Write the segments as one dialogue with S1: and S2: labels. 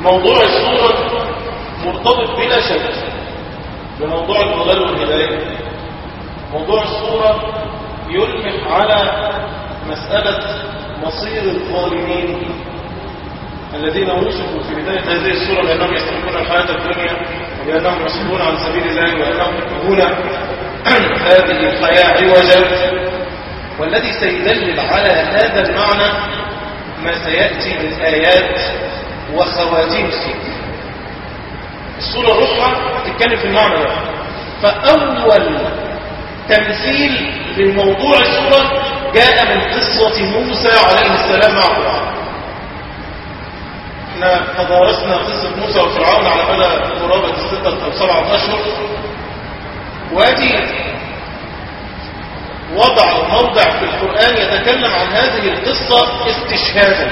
S1: موضوع الصورة مرتبط بلا شك بموضوع الضلال والهداية موضوع الصورة يلمح على مسألة مصير الظالمين الذين وصفوا في بداية هذه السورة بأنهم يستحقون الحياة الدنيا وبأنهم يصدون عن سبيل الله وأنهم يكون هذه الحياة عوجا والذي سيدلل على هذا المعنى ما سيأتي من آيات وخواتيم السورة السورة الأخرى تتكلم في المعنى ده فأول تمثيل لموضوع السورة جاء من قصة موسى عليه السلام مع فرعون احنا تدارسنا قصة موسى وفرعون على مدى قرابة ستة أو سبعة أشهر وادي وضع موضع في القرآن يتكلم عن هذه القصة استشهادا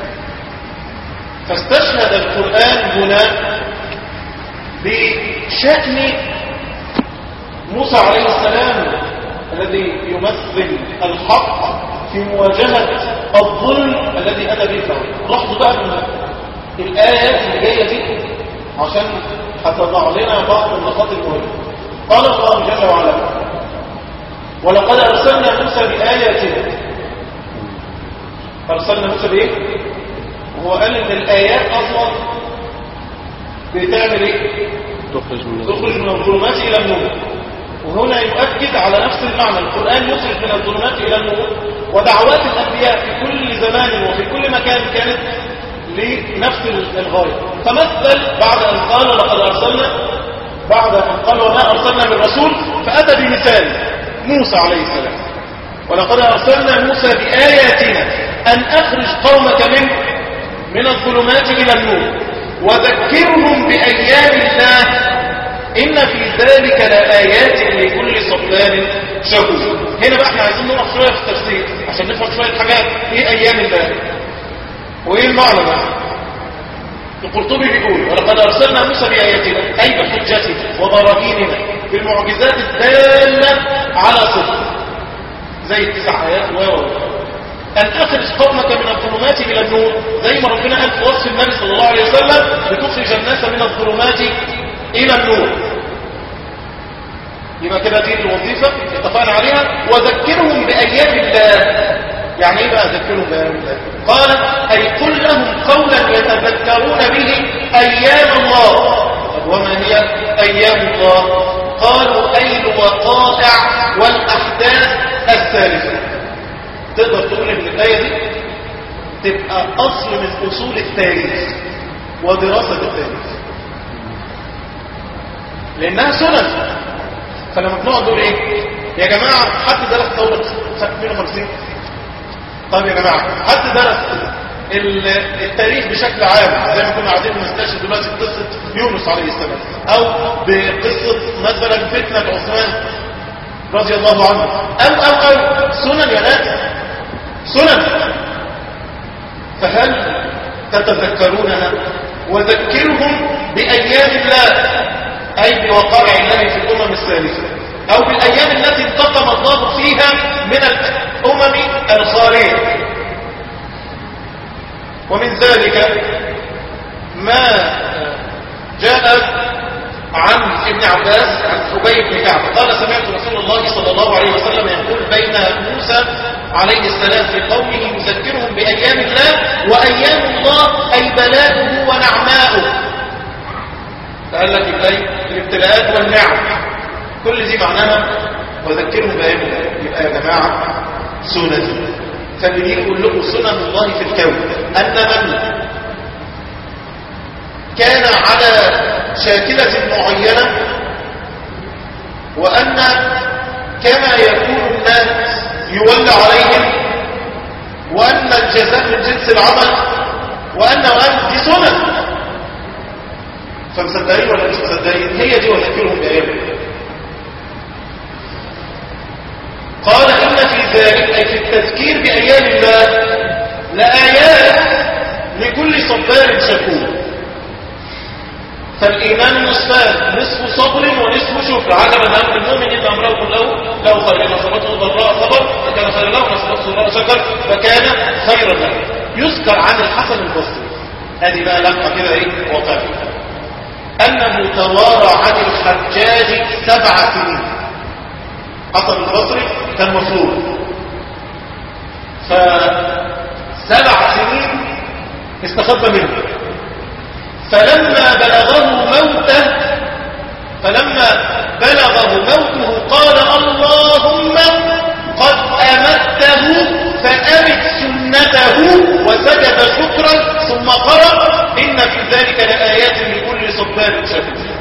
S1: فاستشهد القرآن هنا بشأن موسى عليه السلام الذي يمثل الحق في مواجهة الظلم الذي أتى به فرعون لاحظوا بقى من الآيات اللي جاية دي عشان هتضع لنا بعض النقاط المهمة قال الله جل وعلا ولقد أرسلنا موسى بآياتنا أرسلنا موسى بإيه؟ وهو قال إن الآيات أصلا بتعمل إيه؟
S2: تخرج من
S1: تخرج من الظلمات إلى النور وهنا يؤكد على نفس المعنى القرآن يخرج من الظلمات إلى النور ودعوات الأنبياء في كل زمان وفي كل مكان كانت لنفس الغاية فمثل بعد أن قال لقد أرسلنا بعد أن قال وما أرسلنا من رسول فأتى بمثال موسى عليه السلام ولقد أرسلنا موسى بآياتنا أن أخرج قومك من من الظلمات إلى النور وذكرهم بأيام الله إن في ذلك لآيات لكل صبار شكور هنا بقى احنا عايزين نقف شوية في التفسير عشان نفهم شوية حاجات ايه أيام الله وايه المعنى بقى القرطبي بيقول ولقد أرسلنا موسى بآياتنا أي بحجتنا وبراهيننا بالمعجزات الدالة على صدق زي التسع آيات و أن أخرج قومك من الظلمات إلى النور زي ما ربنا قال في وصف النبي صلى الله عليه وسلم لتخرج الناس من الظلمات إلى النور يبقى كده دي الوظيفة اتفقنا عليها وذكرهم بأيام الله يعني ايه بقى ذكرهم بأيام الله قال أي قل لهم قولا يتذكرون به أيام الله طب وما هي أيام الله قالوا أي الوقائع والأحداث الثالثة تقدر تقول ان الآية دي تبقى أصل من أصول التاريخ ودراسة التاريخ لأنها سنن فلما بنقعد نقول ايه يا جماعة حد درس ثورة 52 طيب يا جماعة حد درس التاريخ بشكل عام زي ما كنا قاعدين بنستشهد دلوقتي بقصة يونس عليه السلام او بقصة مثلا فتنة عثمان رضي الله عنه او او او سنن يا ناس سنن فهل تتذكرونها وذكرهم بأيام الله أي بوقائع الله في الأمم الثالثة أو بالأيام التي انتقم الله فيها من الأمم الخارية ومن ذلك ما جاء عن ابن عباس عن حبيب بن كعب قال سمعت رسول الله صلى الله عليه وسلم يقول بين موسى عليه السلام في قومه يذكرهم بأيام الله وأيام الله أي بلاؤه ونعماؤه فقال لك الابتلاءات والنعم كل دي معناها وذكرهم بأيام الله يبقى يا جماعة سنة فبني يقول لكم سنن الله في الكون أن من كان على شاكلة معينة وأن كما يكون الناس يولى عليهم وأن الجزاء من جنس العمل وأن وأن دي سنن فمصدقين ولا مش مصدقين هي دي وذكرهم بأيام قال إن في ذلك أي في التذكير بأيام الله لآيات لكل صبار شكور فالإيمان نصفان نصف صبر ونصف شكر عجبا أن المؤمن إذا أمره له له خير نصبته ضراء صبر فكان خيرا له نصبته ضراء شكر فكان خيرا له يذكر عن الحسن البصري ادي بقى لمحه كده ايه واقعيه انه توارى عن الحجاج سبع سنين حسن البصري كان مفروض فسبع سنين استخف منه فلما بلغه موته فلما بلغه موته قال اللهم قد أمته فأمت سنته وسجد شكرا ثم قرأ إن في ذلك لآيات لكل صبار شكور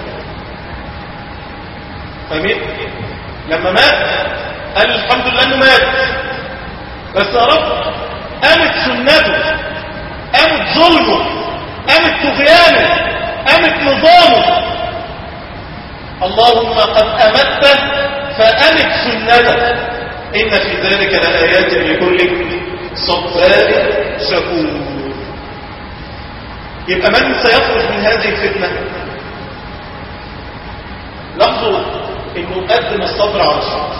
S1: فمين لما مات قال الحمد لله انه مات بس يا رب قامت سنته قامت ظلمه قامت طغيانه قامت نظامه اللهم قد أمته فأمت سنته إن في ذلك لآيات لكل صبار شكور يبقى من سيخرج من هذه الفتنة لاحظوا انه قدم الصبر على الشخص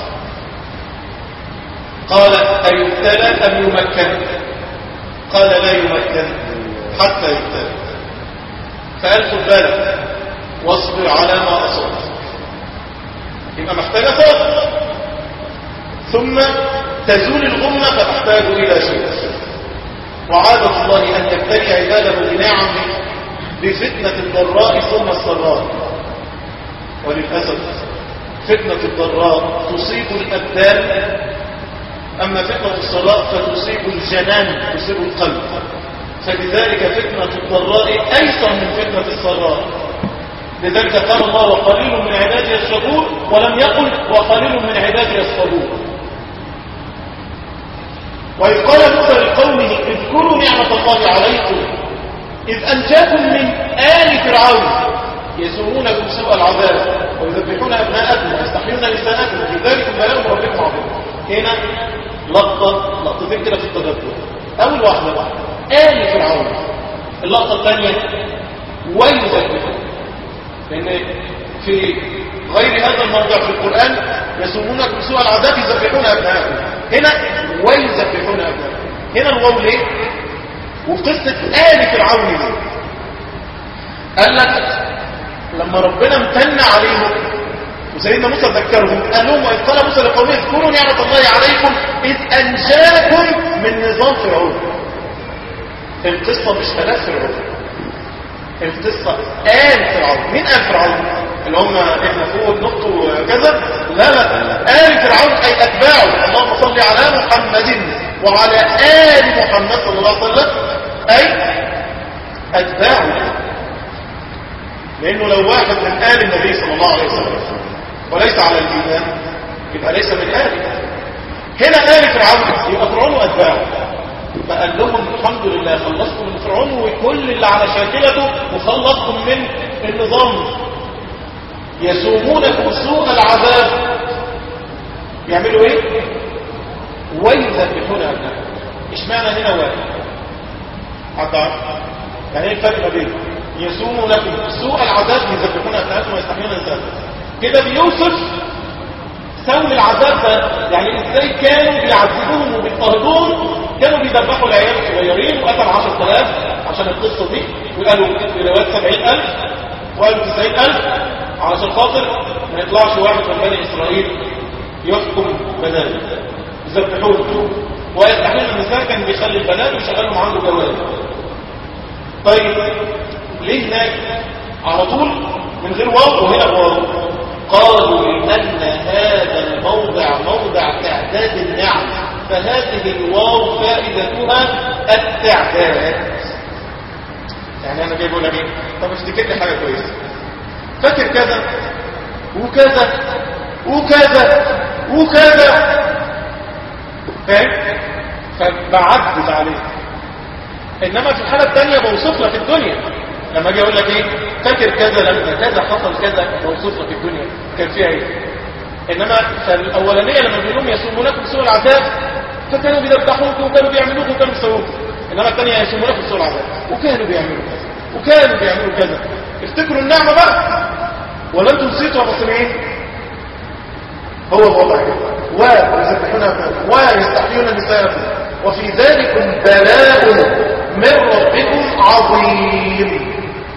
S1: قال أيبتلى أم يمكن قال لا يمكن حتى يبتلى فقال خد بالك واصبر على ما أصاب يبقى محتاجة صبر ثم تزول الغمة فتحتاج إلى شيء وعادة الله أن يبتلي عباده بنعم بفتنة الضراء ثم السراء وللأسف فتنة الضراء تصيب الأبدان أما فتنة الصلاة فتصيب الجنان تصيب القلب فلذلك فتنة الضراء أيسر من فتنة السراء لذلك قال الله وقليل من عبادي الشكور ولم يقل وقليل من عبادي الصبور وإذ قال موسى لقومه اذكروا نعمة الله عليكم إذ أنجاكم من آل فرعون يسومونكم سوء العذاب ويذبحون أبناءكم ويستحيون نساءكم في ذلك بلاء ربكم عظيم هنا لقطة لقطتين كده في التدبر أول واحدة بقى آل فرعون اللقطة الثانية ويذبحون لأن في غير هذا الموضع في القرآن يسومونكم سوء العذاب يذبحون أبناءكم هنا ويذبحون أبناءكم هنا الواو ليه وقصة آل فرعون ليه قال لك لما ربنا امتن عليهم وسيدنا موسى ذكرهم قال لهم وإذ قال موسى لقومه اذكروا نعمة الله عليكم إذ أنجاكم من نظام فرعون القصة مش هلاك فرعون القصة آل فرعون مين آل فرعون اللي هم احنا فوق النقط وكذا لا لا آل فرعون أي أتباعه اللهم صل على محمد وعلى آل محمد صلى الله عليه وسلم أي أتباعه لأنه لو واحد من آل النبي صلى الله عليه وسلم وليس على الإيمان يبقى ليس من آل هنا آل فرعون يبقى فرعون وأتباعه فقال لهم الحمد لله خلصتم من فرعون وكل اللي على شاكلته وخلصتم من النظام يسومونكم سوء العذاب يعملوا ايه ويذبحون ابنائكم اشمعنى هنا واحد حد عارف يعني ايه الفرق ما بين يسومونكم سوء العذاب يذبحون ابنائكم ويستحيون نساءكم كده بيوصف سوء العذاب ده يعني ازاي كانوا بيعذبوهم وبيضطهدوهم كانوا بيذبحوا العيال الصغيرين وقتل 10000 عشان القصه دي وقالوا في روايات 70000 وقالوا 90000 علشان خاطر ما يطلعش واحد من بني اسرائيل يحكم بداله يذبحوه ويستحيل النساء كان بيخلي البنات ويشغلهم عنده جواز طيب ليه هناك على طول من غير واو وهنا واو قالوا لأن هذا الموضع موضع تعداد النعم فهذه الواو فائدتها التعداد يعني انا جايب لك ايه طب افتكر لي حاجه كويسه فاكر كذا وكذا وكذا وكذا فاهم فبعدد عليه انما في الحاله الثانيه بوصف لك الدنيا لما اجي اقول لك ايه فاكر كذا لما كذا حصل كذا بوصف لك الدنيا كان فيها ايه انما فالاولانيه لما بيقولوا يسومونكم سوء العذاب فكانوا بيذبحوكم وكانوا بيعملوكم وكانوا بيسووكم انما الثانيه يسومونكم سوء العذاب وكانوا بيعملوا كذا وكانوا بيعملوا كذا افتكروا النعمه بقى ولا انتم نسيتوا يا مصريين هو الوضع كده ويذبحون ويستحيون نساءكم وفي ذلك بلاء من ربكم عظيم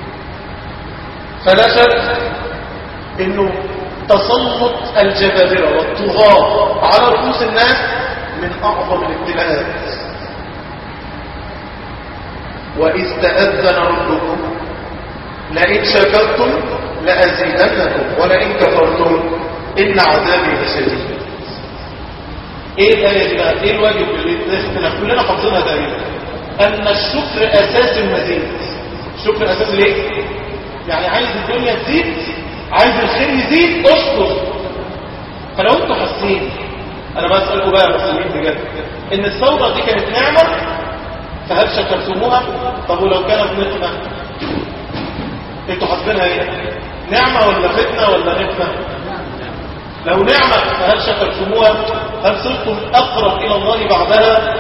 S1: فلا شك انه تسلط الجبابرة والطغاة على رؤوس الناس من اعظم الابتلاءات وإذ تأذن ربكم لئن شكرتم لأزيدنكم ولئن كفرتم إن عذابي لشديد ايه الآية دي بقى؟ ايه الواجب اللي احنا كلنا حافظينها تقريبا ان الشكر اساس المزيد الشكر اساس ليه يعني عايز الدنيا تزيد عايز الخير يزيد اشكر فلو انتوا حاسين انا بسألكم بقى يا مسلمين بجد ان الثورة دي كانت نعمة فهل شكرتموها طب ولو كانت نقمة انتوا حاسبينها ايه نعمة ولا فتنة ولا نقمة لو نعمة فهل شكرتموها هل صرتم أقرب إلى الله بعدها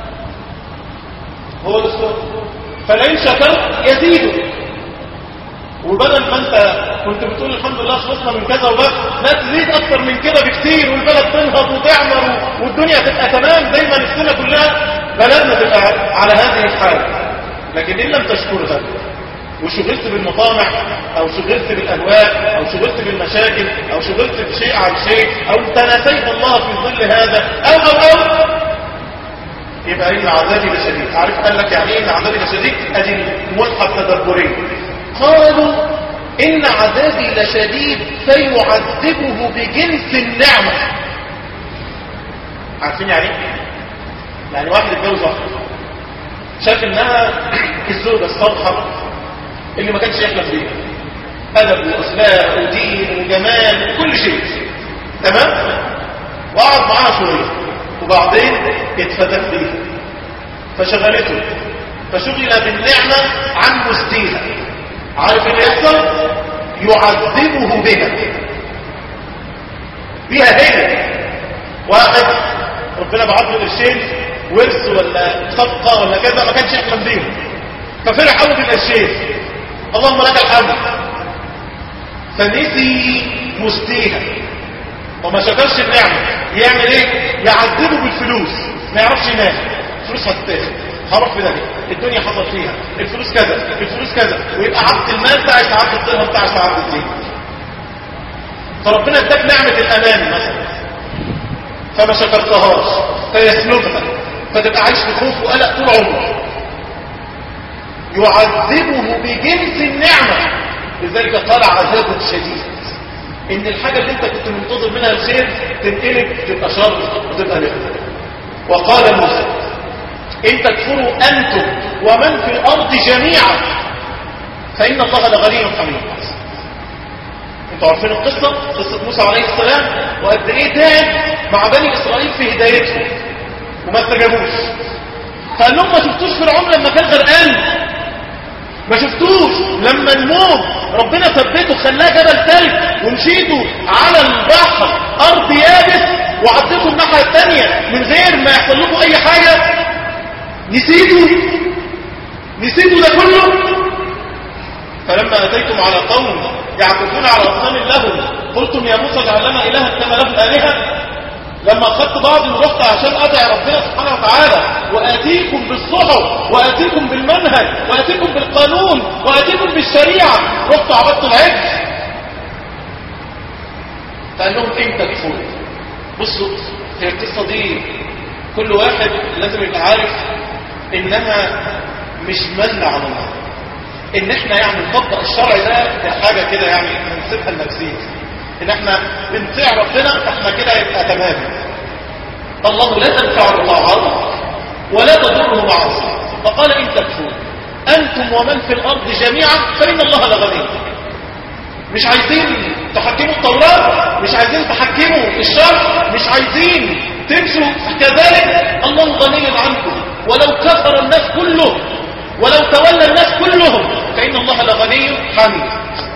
S1: هو ده السؤال فلئن شكرت يزيدك وبدل ما انت كنت بتقول الحمد لله خلصنا من كذا وبس لا تزيد اكتر من كده بكتير والبلد تنهض وتعمر والدنيا تبقى تمام زي ما نفسنا كلها بلدنا تبقى على هذه الحال لكن ان لم تشكرها وشغلت بالمطامع او شغلت بالاهواء او شغلت بالمشاكل او شغلت بشيء عن شيء او تناسيت الله في ظل هذا او او او يبقى ان عذابي لشديد عارف قال لك يعني ايه ان عذابي لشديد ادي الملحق تدبرين قالوا ان عذابي لشديد فيعذبه بجنس النعمة عارفين يعني ايه يعني واحد اتجوز واحده شاف انها الزوجة الصالحة اللي ما كانش يحلم بيها أدب وأخلاق ودين وجمال وكل شيء تمام وقعد معاها شوية وبعدين اتفتت بيها فشغلته فشغل بالنعمة عن مستيها عارف اللي يحصل يعذبه بها بها هنا واحد ربنا بعت له قرشين ورث ولا صفقه ولا كذا ما كانش يحلم بيهم ففرح قوي بالقرشين اللهم لك الحمد فنسي مستيها وما شكرش النعمه يعمل ايه يعذبه بالفلوس ما يعرفش ينام فلوس هتتاخد هروح في ده الدنيا حصل فيها الفلوس كذا الفلوس كذا ويبقى عبد المال بتاع عبد الدرهم بتاع عبد الدين فربنا اداك نعمه الامان مثلا فما شكرتهاش فيسلبها فتبقى عايش في خوف وقلق طول عمرك يعذبه بجنس النعمة لذلك قال عذاب شديد ان الحاجة اللي انت كنت منتظر منها الخير تنقلب تبقى شر وتبقى نعمة وقال موسى ان تكفروا انتم ومن في الارض جميعا فان الله لغني حميد انتوا عارفين القصة قصة موسى عليه السلام وقد ايه تاب مع بني اسرائيل في هدايتهم وما استجابوش فقال لهم ما شفتوش فرعون لما كان غرقان ما شفتوش لما الموت ربنا ثبته خلاه جبل ثلج ومشيتوا على البحر ارض يابس وعديتوا الناحيه الثانيه من غير ما يحصل لكم اي حاجه نسيتوا نسيتوا ده كله فلما اتيتم على قوم يعكفون على اصنام لهم قلتم يا موسى اجعل لنا الها كما له الالهه لما اخذت بعض ورحت عشان ادعي ربنا سبحانه وتعالى واتيكم بالصحف واتيكم بالمنهج واتيكم بالقانون واتيكم بالشريعه رحت عبدت العجل فقال لهم امتى تكفروا بصوا هي القصه دي كل واحد لازم يبقى عارف انها مش من على الله ان احنا يعني نطبق الشرع ده كحاجه كده يعني نسيبها لنفسينا ان احنا بنطيع ربنا فاحنا كده يبقى تمام الله لا تنفع الطاعات ولا تضره معاصي فقال ان تكفروا انتم ومن في الارض جميعا فان الله لغني مش عايزين تحكموا التوراة مش عايزين تحكموا الشرع مش عايزين تمشوا كذلك الله غني عنكم ولو كفر الناس كلهم ولو تولى الناس كلهم فإن الله لغني حميد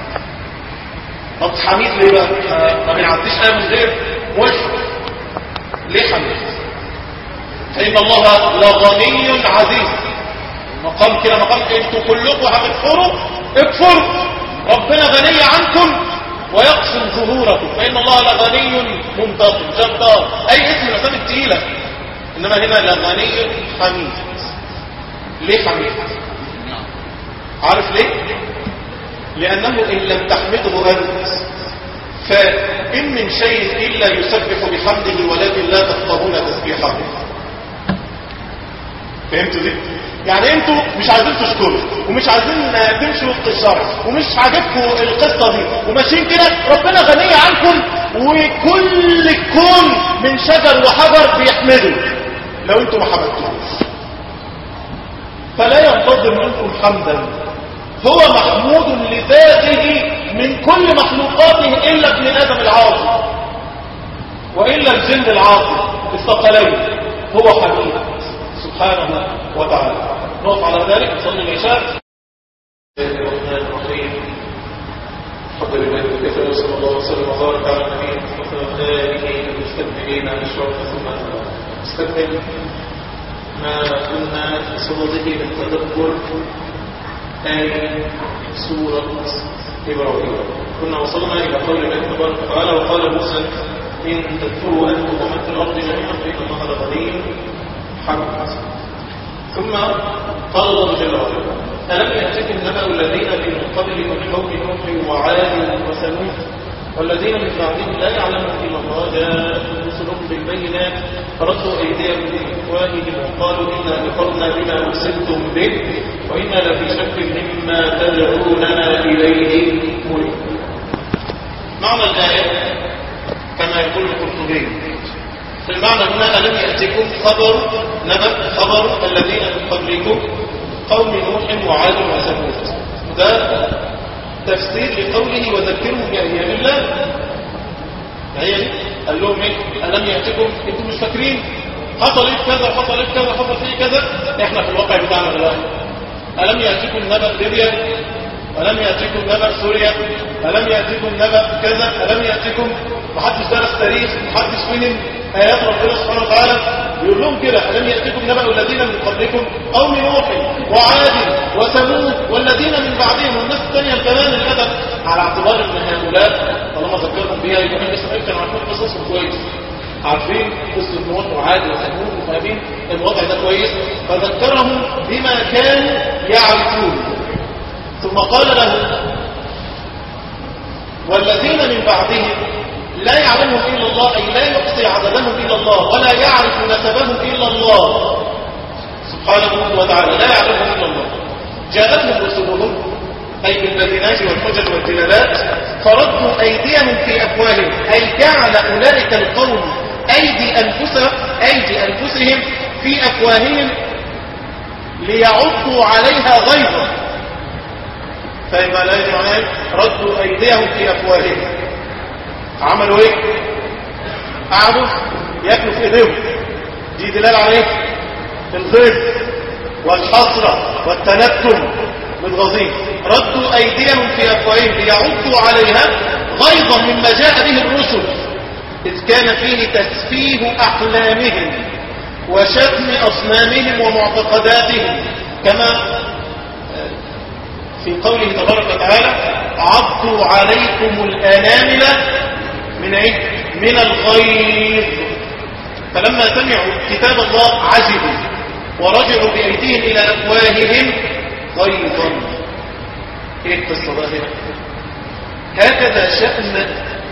S1: طب حميد ليه بقى ما بيعديش آية من غير وجه ليه حميد فإن الله لغني عزيز مقام كده مقام انتوا كلكم هتكفروا اكفروا ربنا غني عنكم ويقسم ظهوركم فإن الله لغني منتصر جبار أي اسم من الأسامي التقيلة إنما هنا لغني حميد ليه حميد عارف ليه لانه ان لم تحمده انت فان من شيء الا يسبح بحمده ولكن لا تفقهون تسبيحه فهمتوا دي يعني انتوا مش عايزين تشكروا ومش عايزين تمشوا وسط الشرع ومش عاجبكم القصه دي وماشيين كده ربنا غني عنكم وكل الكون من شجر وحجر بيحمده لو انتوا ما حمدتوش فلا ينتظر منكم حمدا هو محمود لذاته من كل مخلوقاته الا ابن ادم العاصي والا الجن العاصي الثقلين هو حميد سبحانه وتعالى نقف على ذلك نصلي العشاء الرحمن الرحيم الحمد لله كثير صلى الله وسلم وبارك على نبينا محمد وعلى اله المستكبرين عن الشرط ثم نستكمل ما كنا في صدده من تدبر آية سورة إبراهيم كنا وصلنا إلى قول الله تبارك وتعالى وقال موسى إن تكفروا أنتم ومن في الأرض جميعا فإن الله لغني حمد ثم قال الله جل وعلا ألم يأتكم نبأ الذين من قبلكم قوم نوح وعاد وثمود والذين من بعدهم لا يعلمون إلا الله جاءتهم رسلهم بالبينات فردوا أيديهم بأفواههم وقالوا إنا كفرنا بما أرسلتم به وإنا لفي شك مما تدعوننا إليه مريد معنى الآية كما يقول القرطبي في المعنى هنا ألم يأتكم خبر نبأ خبر الذين من قبلكم قوم نوح وعاد وثمود ده تفسير لقوله وذكرهم بأيام الله هي دي قال لهم ايه ألم يأتكم انتم مش فاكرين حصل ايه كذا حصل ايه كذا حصل فيه كذا احنا في الواقع بتاعنا دلوقتي ألم يأتكم نبأ ليبيا ألم يأتكم نبأ سوريا ألم يأتكم نبأ كذا ألم يأتكم محدش درس تاريخ محدش فهم آيات ربنا سبحانه وتعالى يقول لهم كده ألم يأتكم نبأ الذين من قبلكم قوم نوح وعاد وثمود والذين من بعدهم والناس الثانية كمان الأدب على اعتبار أن هؤلاء طالما ذكرهم بها يبقى من إسرائيل كانوا عارفين قصصهم كويس عارفين قصة نوح وعاد وثمود وفاهمين الوضع ده كويس فذكرهم بما كانوا يعرفون ثم قال له والذين من بعدهم لا يعلمهم إلا الله أي لا يقصي عددهم إلا الله ولا يعرف نسبهم إلا الله سبحانه وتعالى لا يعلمهم إلا الله جاءتهم رسلهم أي بالبينات والحجج والدلالات فردوا أيديهم في أفواههم أي جعل أولئك القوم أيدي أنفسهم أيدي أنفسهم في أفواههم ليعضوا عليها غيظا فإما لا يجمعون ردوا أيديهم في أفواههم عملوا ايه قعدوا ياكلوا في ايديهم دي دلالة على ايه الغيظ والحسرة والتنتم متغاظين ردوا ايديهم في افواههم ليعضوا عليها غيظا مما جاء به الرسل اذ كان فيه تسفيه احلامهم وشتم اصنامهم ومعتقداتهم كما في قوله تبارك وتعالى عضوا عليكم الانامل من ايه من الغيظ فلما سمعوا كتاب الله عجبوا ورجعوا بأيديهم إلى أفواههم غيظا ايه القصة بقى هنا هكذا شأن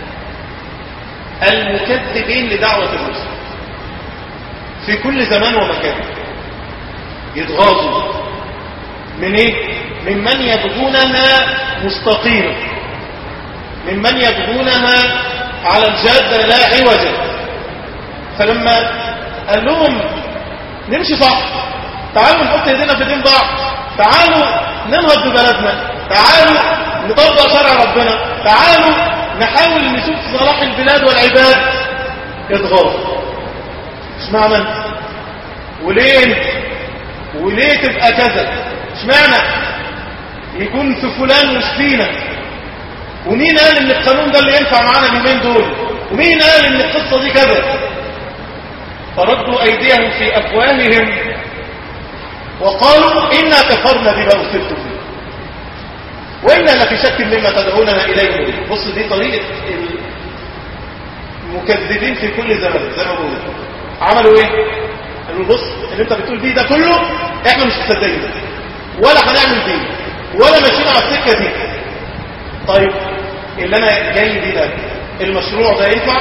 S1: المكذبين لدعوة الرسل في كل زمان ومكان يتغاظوا من ايه ممن يبغونها مستقيمة ممن يبغونها على الجادة لا عوجا فلما قال لهم نمشي صح تعالوا نحط ايدينا في دين بعض تعالوا ننهض ببلدنا تعالوا نطبق شرع ربنا تعالوا نحاول نشوف صلاح البلاد والعباد اضغاط اشمعنى وليه انت وليه تبقى كذا اشمعنى يكون في فلان مش فينا ومين قال ان القانون ده اللي ينفع معانا اليومين دول ومين قال ان القصة دي كذا فردوا ايديهم في افواههم وقالوا انا كفرنا بما ارسلتم به وانا لفي شك مما تدعوننا اليه بص دي طريقة المكذبين في كل زمن زي ما بقول عملوا ايه قالوا بص اللي انت بتقول بيه ده كله احنا مش مصدقين ولا هنعمل بيه ولا ماشيين على السكة دي طيب اللي انا جاي دي ده المشروع ده ينفع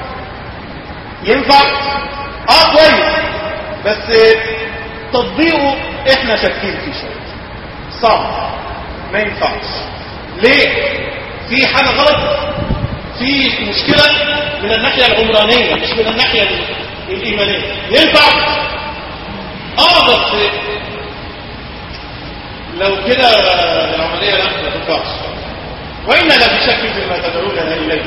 S1: ينفع اه كويس بس تطبيقه احنا شاكين فيه شويه صعب ما ينفعش ليه في حاجه غلط في مشكله من الناحيه العمرانيه مش من الناحيه الايمانيه ينفع اه بس لو كده العمليه لا ما تنفعش وإنا لفي شك فيما تدعوننا إليه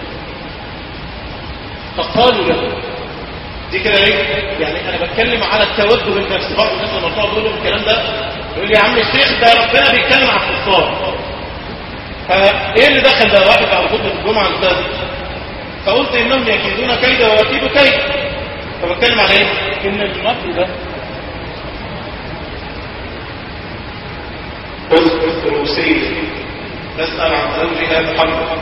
S1: فقالوا له دي كده ايه يعني انا بتكلم على التوجه النفسي بعض الناس لما بتقعد تقول لهم الكلام ده يقول لي يا عم الشيخ ده ربنا بيتكلم على الكفار فايه اللي دخل ده واحد على خطبه الجمعه اللي فاتت فقلت انهم يكيدون كيدا ويكيد كيد فبتكلم على ايه ان المكر ده أذكر روسية تسأل عن زوجها محمد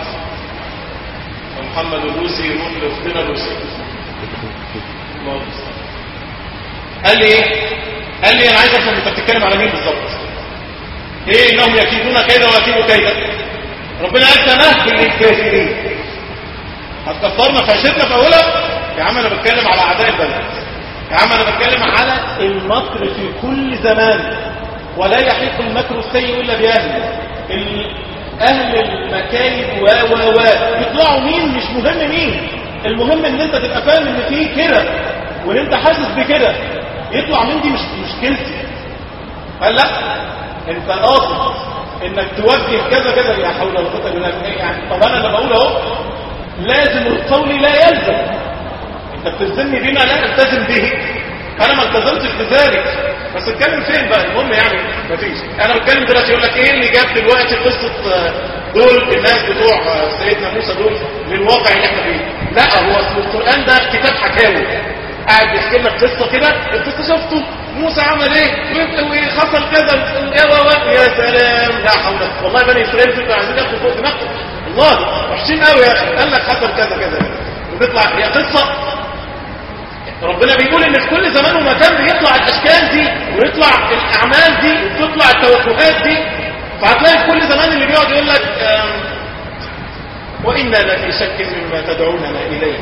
S1: ومحمد الروسي يروح لأختنا الروسية الله المستعان. قال لي ايه قال لي انا عايز افهم انت بتتكلم على مين بالظبط ايه انهم يكيدون كيدا ويكيدوا كيدا ربنا قال تمهل للكافرين هتكفرنا فاشتنا في اولها يا عم انا بتكلم على اعداء البلد يا عم انا بتكلم على المكر في كل زمان ولا يحيق المكر السيء الا باهله ال- اهل المكايد و و و يطلعوا مين مش مهم مين المهم ان انت تبقى فاهم ان في كده وان انت حاسس بكده يطلع مين دي مش مشكلتي قال لا انت قاصد انك توجه كذا كذا يا حول ولا قوه الا بالله يعني طب انا لما بقول اهو لازم القول لا يلزم انت بتلزمني بما لا التزم به انا ما التزمتش بذلك بس اتكلم فين بقى المهم يعني مفيش انا بتكلم دلوقتي يقول لك ايه اللي جاب دلوقتي قصه آه، دول الناس بتوع آه، سيدنا موسى دول للواقع اللي احنا فيه لا هو اصل القران ده كتاب حكاوي قاعد بيحكي لك قصه كده القصه شفته موسى عمل ايه و- وحصل كذا يا و- يا سلام لا حول والله بني اسرائيل كانوا عايزين ياخدوا فوق دماغهم والله وحشين قوي يا اخي قال لك حصل كذا كذا وتطلع هي قصه ربنا بيقول ان في كل زمان ومكان بيطلع الاشكال دي ويطلع الاعمال دي وتطلع التوجهات دي فهتلاقي في كل زمان اللي بيقعد يقول لك آم، وانا لفي شك مما تدعوننا اليه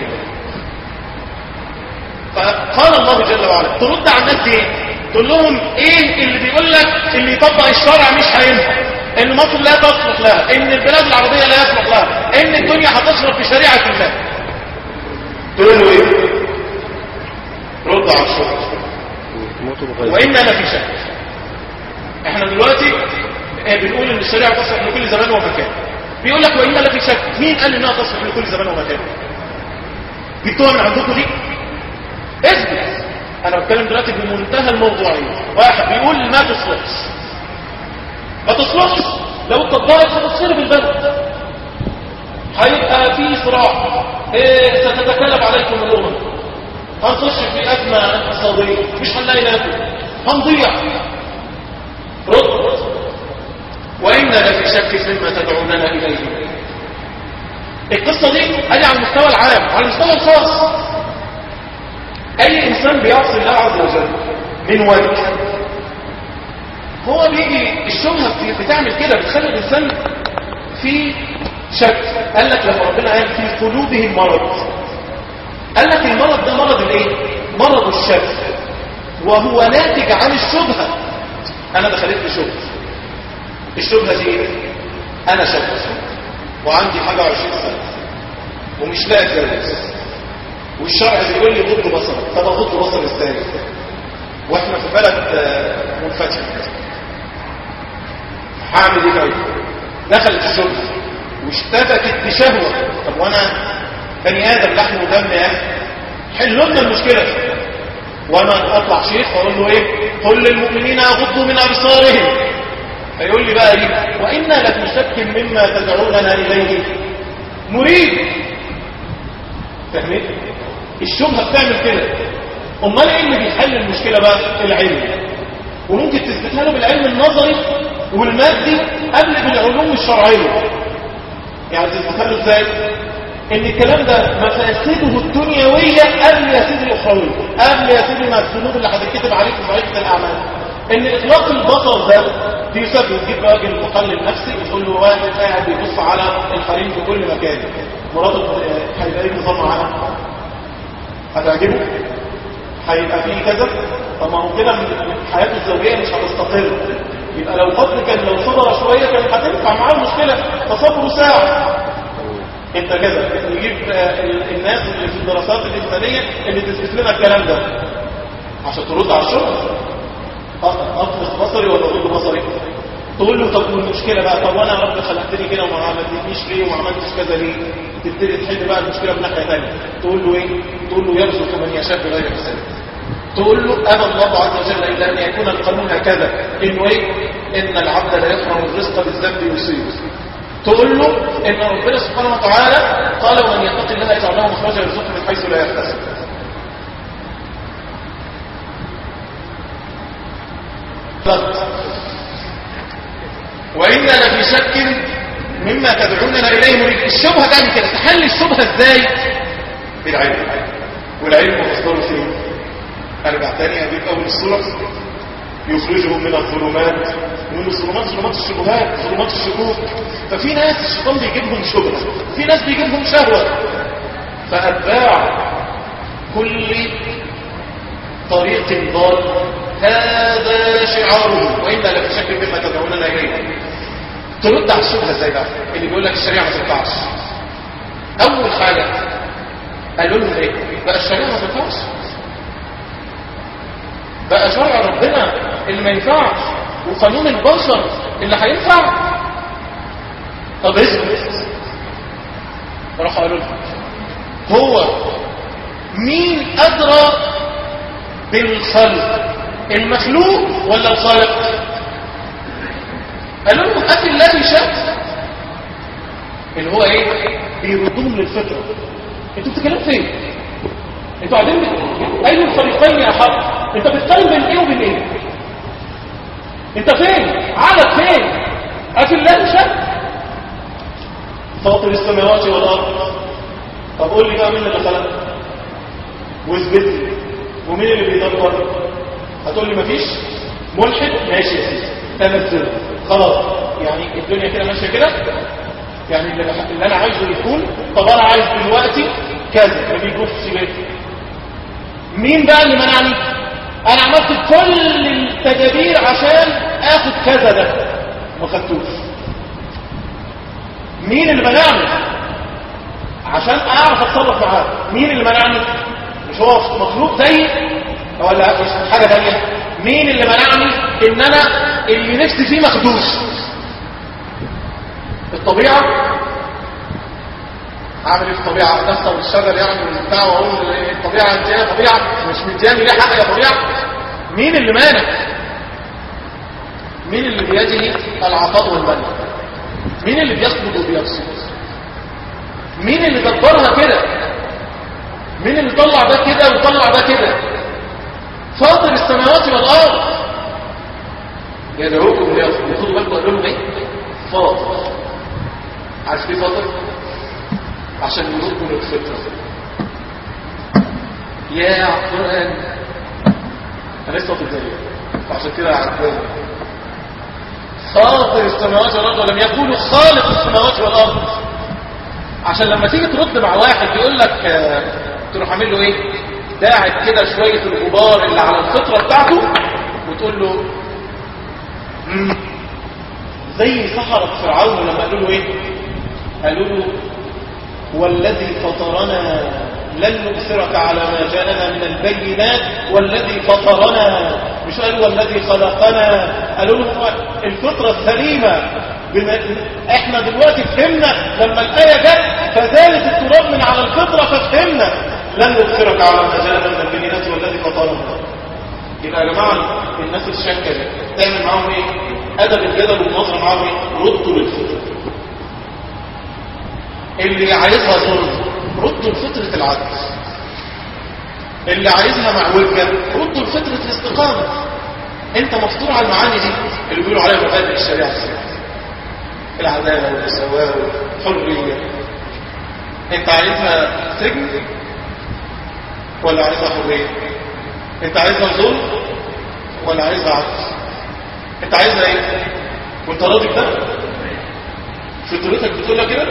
S1: فقال الله جل وعلا ترد على الناس دي ايه؟ تقول لهم ايه اللي بيقول لك اللي يطبق الشرع مش هينفع ان مصر لا تصلح لها ان البلاد العربيه لا يصلح لها ان الدنيا هتشرب في شريعه الله تقول له ايه رد على الشرع وإنا لفي شك احنا دلوقتي آه، بنقول ان الشريعة تصلح لكل زمان ومكان بيقول لك وإنا لفي شك مين قال انها تصلح لكل زمان ومكان جبتوها من عندكم دي اثبت انا بتكلم دلوقتي بمنتهى الموضوعية واحد بيقول ما تصلحش ما تصلحش لو اتطبقت هتتصير بالبلد هيبقى في صراع إيه ستتكلم عليكم الامم هنخش في أزمة اقتصادية مش هنلاقي ناكل هنضيع رد وإنا لفي شك مما تدعوننا إليه القصة دي هذه على المستوى العام على المستوى الخاص أي إنسان بيعصي الله عز وجل من وجه هو بيجي الشبهة بت- بتعمل كده بتخلي الإنسان في شك قال لك لما ربنا قال في قلوبهم مرض قال لك المرض ده مرض الايه مرض الشك وهو ناتج عن الشبهة انا دخلت لي شبهة الشبهة دي ايه انا شك وعندي حاجة عشرين سنة ومش لاقي اتجوز والشرع بيقول لي غض بصرك طب اغض بصر ازاي واحنا في بلد آه، منفتح هعمل ايه طيب دخلت الشبهة واشتبكت بشهوة طب وانا بني ادم لحم ودم يا اخي حلوا لنا المشكله وانا اطلع شيخ واقول له ايه قل للمؤمنين يغضوا من ابصارهم فيقول لي بقى ايه وانا لفي شك مما تدعوننا اليه مريد فاهمين الشبهه بتعمل كده امال ايه اللي بيحل المشكله بقى العلم وممكن تثبتها له بالعلم النظري والمادي قبل بالعلوم الشرعيه يعني تثبتها له ازاي ان الكلام ده مفاسده الدنيوية قبل يا سيدي الاخروية قبل يا سيدي ما الذنوب اللي هتتكتب عليك في صحيفة الاعمال ان اطلاق البصر ده في يوسف وتجيب راجل مقلل نفسي وتقول له واحد قاعد بيبص على الحريم في كل مكان مراته هيبقى ايه النظام معاها هتعجبه هيبقى فيه كذا طب ما هو كده حياته الزوجيه مش هتستقر يبقى لو فضل كان لو صبر شويه كان هتنفع معاه المشكله فصبره ساعه انت كذا نجيب الناس اللي في الدراسات الانسانيه اللي تثبت لنا الكلام ده عشان ترد على الشغل اطلق بصري ولا ضد بصري تقول له طب والمشكله بقى طب وانا يا رب خلقتني كده وما عملتنيش ليه وما عملتش كذا ليه تبتدي تحل بقى المشكله من ناحيه ثانيه تقول له ايه تقول له يرزق من يشاء بغير حساب تقول له ابى الله عز وجل الا ان يكون القانون هكذا انه ايه ان العبد لا يكره الرزق بالذنب يصيب تقول له ان ربنا سبحانه وتعالى قال ومن يتق الله يجعل له مخرجا يرزقه من حيث لا يحتسب وإنا لفي شك مما تدعوننا إليه مريد الشبهة بقى كده تحل الشبهة ازاي بالعلم والعلم مصدره فين ارجع تاني اجيب اول الصورة يخرجهم من الظلمات ومن الظلمات ظلمات الشبهات ظلمات الشكوك ففي ناس الشيطان بيجيبهم شبهة في ناس بيجيبهم شهوة فأتباع كل طريق ضال هذا شعاره وإنا لفي شك مما تدعوننا إليه ترد على الشبهة ازاي بقى اللي بيقول لك الشريعة ما تنفعش أول حاجة قالوا له ايه بقى الشريعة ما تنفعش بقى شرع ربنا اللي ما ينفعش وقانون البشر اللي هينفع طب اثبت راح قالوا له هو مين أدرى بالخلق المخلوق ولا الخالق قالوا لهم أفي الذي شك اللي هو ايه بيردهم للفطرة انتوا بتتكلموا فين انتوا قاعدين اي الفريقين يا حق انت بتقارن بين ايه وبين ايه انت فين عقلك فين أفي الذي شك فاطر السماوات والارض طب قول لي بقى مين اللي خلق واثبت لي ومين اللي بيدبر هتقول لي مفيش ملحد ماشي يا سيدي تنزل خلاص يعني الدنيا كده ماشيه كده يعني اللي, بح... اللي انا عايزه يكون طب انا عايز دلوقتي كذا ما بيجوش ليه مين بقى اللي منعني انا عملت كل التدابير عشان اخد كذا ده ما خدتوش مين اللي منعني عشان اعرف اتصرف معاه مين اللي منعني مش هو مخلوق زيي ولا مش حاجه ثانيه مين اللي منعني ان انا اللي نفسي فيه مخدوش الطبيعه اعمل ايه في الطبيعه اكسر الشجر يعني من بتاع واقول الطبيعه انت يا طبيعه مش مدياني ليه حق يا طبيعه مين اللي مانع مين اللي بيده العطاء والمنع مين اللي بيقبض وبيبسط مين اللي دبرها كده مين اللي طلع ده كده وطلع ده كده فاطر السماوات والارض يدعوكم ليخذوا بالكم قال لهم ايه فاطر عارف ليه فاطر عشان يردوا للفطره يا قران انا لسه في الدنيا فعشان كده عجباني فاطر السماوات والارض ولم يقولوا خالق السماوات والارض عشان لما تيجي ترد مع واحد يقول لك تروح عامل له ايه داعب كده شويه الغبار اللي على الفطره بتاعته وتقول له مم. زي سحرة فرعون لما قالوا له ايه قالوا له والذي فطرنا لن نؤثرك على ما جاءنا من البينات والذي فطرنا مش قالوا والذي خلقنا قالوا له الفطرة السليمة بما احنا دلوقتي فهمنا لما الآية جت فزالت التراب من على الفطرة ففهمنا لن نؤثرك على ما جاءنا من البينات والذي فطرنا يبقى يا جماعة الناس الشاكة دي تعمل معاهم ايه أدب الجدل والنظر معاهم ايه ردوا للفطرة اللي عايزها ظلم ردوا لفطرة العدل اللي عايزها معوجة ردوا لفطرة الاستقامة انت مفطور على المعاني دي اللي بيقولوا عليها مبادئ الشريعة السياسية العدالة والمساواة والحرية انت عايزها سجن ولا عايزها حرية انت عايزها ظلم ولا عايزها عدل انت عايزها ايه وانت راضي بده فطرتك بتقول لك كده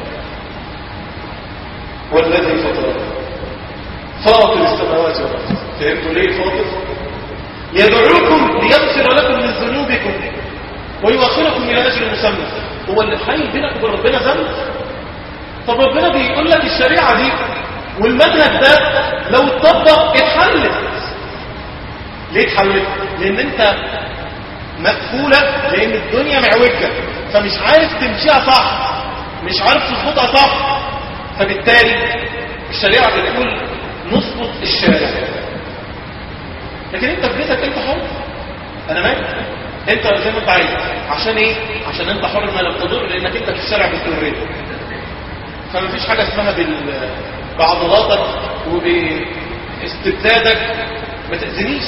S1: والذي فطر فاطر السماوات والارض فهمتوا ليه فاطر يدعوكم ليغفر لكم من ذنوبكم ويؤخركم الى اجل مسمى هو اللي حي بينك وبين ربنا ذنب طب ربنا بيقول لك الشريعه دي والمنهج ده لو اتطبق اتحلت ليه اتحلت لان انت مقفوله لان الدنيا معوجه فمش عارف تمشيها صح مش عارف تظبطها صح فبالتالي الشريعه بتقول نظبط الشارع لكن انت في بيتك انت حر انا مالك انت زي ما انت عايز عشان ايه عشان انت حر ما لم تضر لانك انت في الشارع بتضرني فما فيش حاجه اسمها بال... بعضلاتك وباستبدادك ما تاذينيش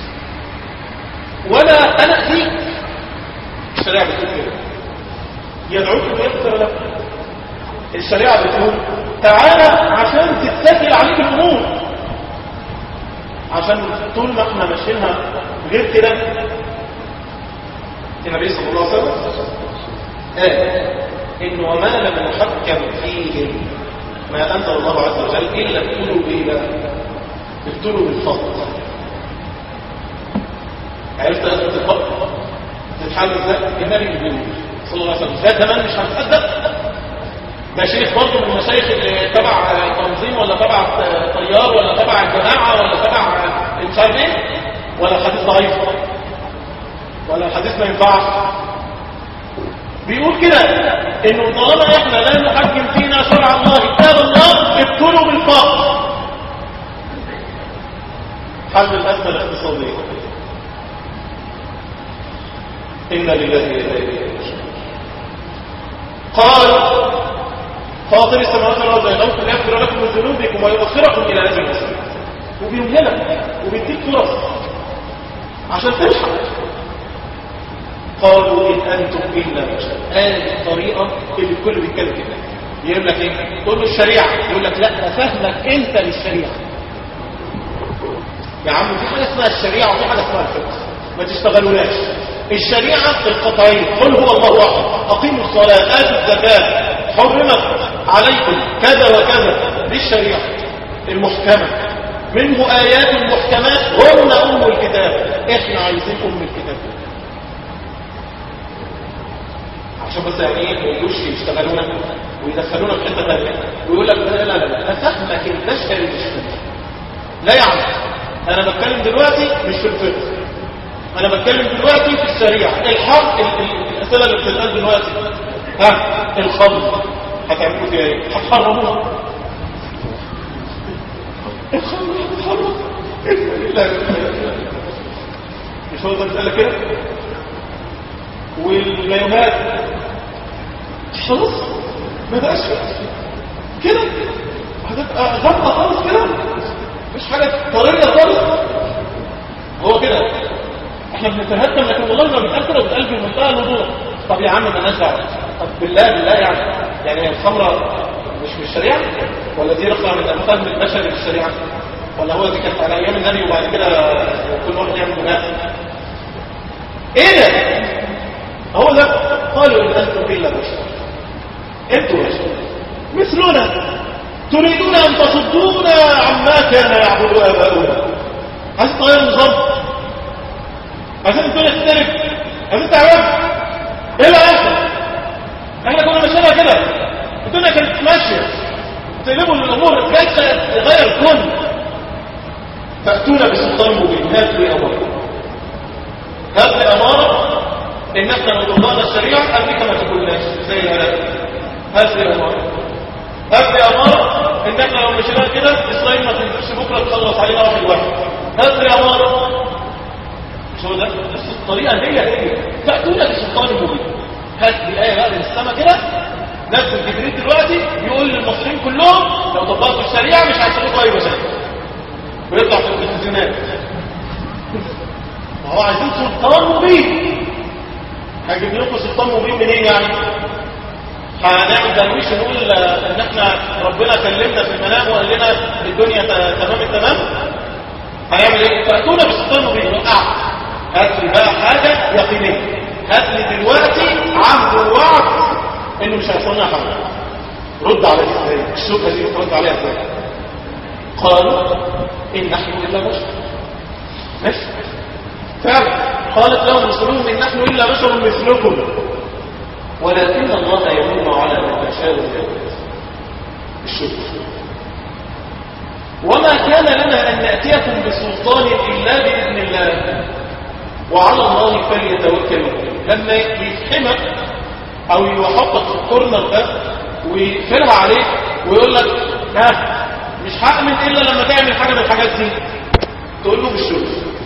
S1: ولا انا اذيك الشريعه بتقول كده يدعوكم ويغفر لكم الشريعه بتقول تعالى عشان تتسهل عليك الامور عشان طول ما احنا ماشيينها غير كده النبي صلى الله عليه وسلم قال ان وما لم نحكم فيه ما انزل الله عز وجل الا ابتلوا به بقى ابتلوا بالفضل عرفت ازمه الفضل تتحل ازاي النبي بيقول صلى الله عليه وسلم ده كمان مش هنصدق مشايخ برضه من المشايخ اللي تبع تنظيم ولا تبع طيار ولا تبع الجماعه ولا تبع مش عارف ايه ولا حديث ضعيف ولا الحديث ما ينفعش بيقول كده انه طالما احنا لا نحكم فينا شرع الله كتاب الله ابتلوا بالفقر حل الازمه الاقتصاديه ان لله وانا قال فاطر السماوات والارض يغفر يغفر لكم من ذنوبكم ويؤخركم الى اجل مسلم وبيمهلك وبيديك فرص عشان تلحق قالوا ان انتم الا بشر هذه الطريقه اللي الكل بيتكلم كده يقول لك ايه تقول له الشريعه يقول لك لا ده فهمك انت للشريعه يا عم في حاجه اسمها الشريعه وفي حاجه اسمها الفقه ما تشتغلوناش الشريعه القطعيه قل هو الله احد اقيموا الصلاه اتوا الزكاه حرمت عليكم كذا وكذا دي الشريعه المحكمه منه آيات محكمات هن أم الكتاب إحنا عايزين أم الكتاب عشان بس يعني ايه ما يجوش يشتغلونا ويدخلونا في حته ثانيه ويقول لك لا لا لا ده فهمك البشري مش فهمك لا يعني انا بتكلم دلوقتي مش في الفقه انا بتكلم دلوقتي في الشريعه الحرب الاسئله اللي بتتقال دلوقتي ها الخمر هتعملوا فيها ايه هتحرموها الخمر هتحرم لا مش هو ده المساله كده والمايوهات خلاص ما بقاش كده هتبقى غامقه خالص كده مش حاجه طريه خالص هو كده احنا بنتهكم لكن والله ما بنتقال كده بتقال بمنتهى الوضوح طب يا عم مالناش دعوه طب بالله بالله يعني يعني الخمره مش من الشريعه ولا دي رفع من الفهم البشري للشريعه ولا هو دي كانت على ايام النبي وبعد كده كل واحد يعمل مناسب ايه ده هو ده قالوا ان انتم الا بشر انتم بشر مثلنا تريدون ان تصدونا عما كان يعبد اباؤنا عايز تغير النظام عايزين الدنيا تختلف عايزين تعرف ايه اللي هيحصل احنا كنا ماشيينها كده الدنيا كانت ماشيه تقلبوا الامور جاي تغير الكون فاتونا بسلطان مبين هات لي اماره هات لي اماره ان احنا لو طبقنا الشريعه امريكا ما تاكلناش زي العراق هات لي اماره هات لي اماره ان احنا لو مشينا كده اسرائيل ما تنزلش بكره تخلص علينا واحد واحد هات لي اماره مش هو ده بس الطريقه هي هي فاتونا بسلطان مبين هات لي ايه بقى من السماء كده نفس جبريل دلوقتي يقول للمصريين كلهم لو طبقتوا الشريعه مش هيحصلوا اي مشاكل ويطلع في التلفزيونات ما هو عايزين سلطان مبين هجيب لكم سلطان مبين منين يعني هنعمل درويش نقول ان احنا ربنا كلمنا في المنام وقال لنا الدنيا تمام التمام هنعمل ايه فاتونا بسلطان مبين وقع هات لي بقى حاجه يقينيه هات لي دلوقتي عهد ووعد انه مش هيحصلنا حاجه رد على دي ازاي الشبهه دي رد عليها ازاي قالوا ان نحن الا بشر ماشي فعلا قالت لهم رسلهم ان نحن الا بشر مثلكم ولكن الله يمن على من يشاء ويهدي الشبهه وما كان لنا أن نأتيكم بسلطان إلا بإذن الله وعلى الله فليتوكل لما يفهمك أو يحطك في الكورنر ده ويقفلها عليك ويقول لك ها مش هأمن إلا لما تعمل حاجة من الحاجات دي تقول له بالشغل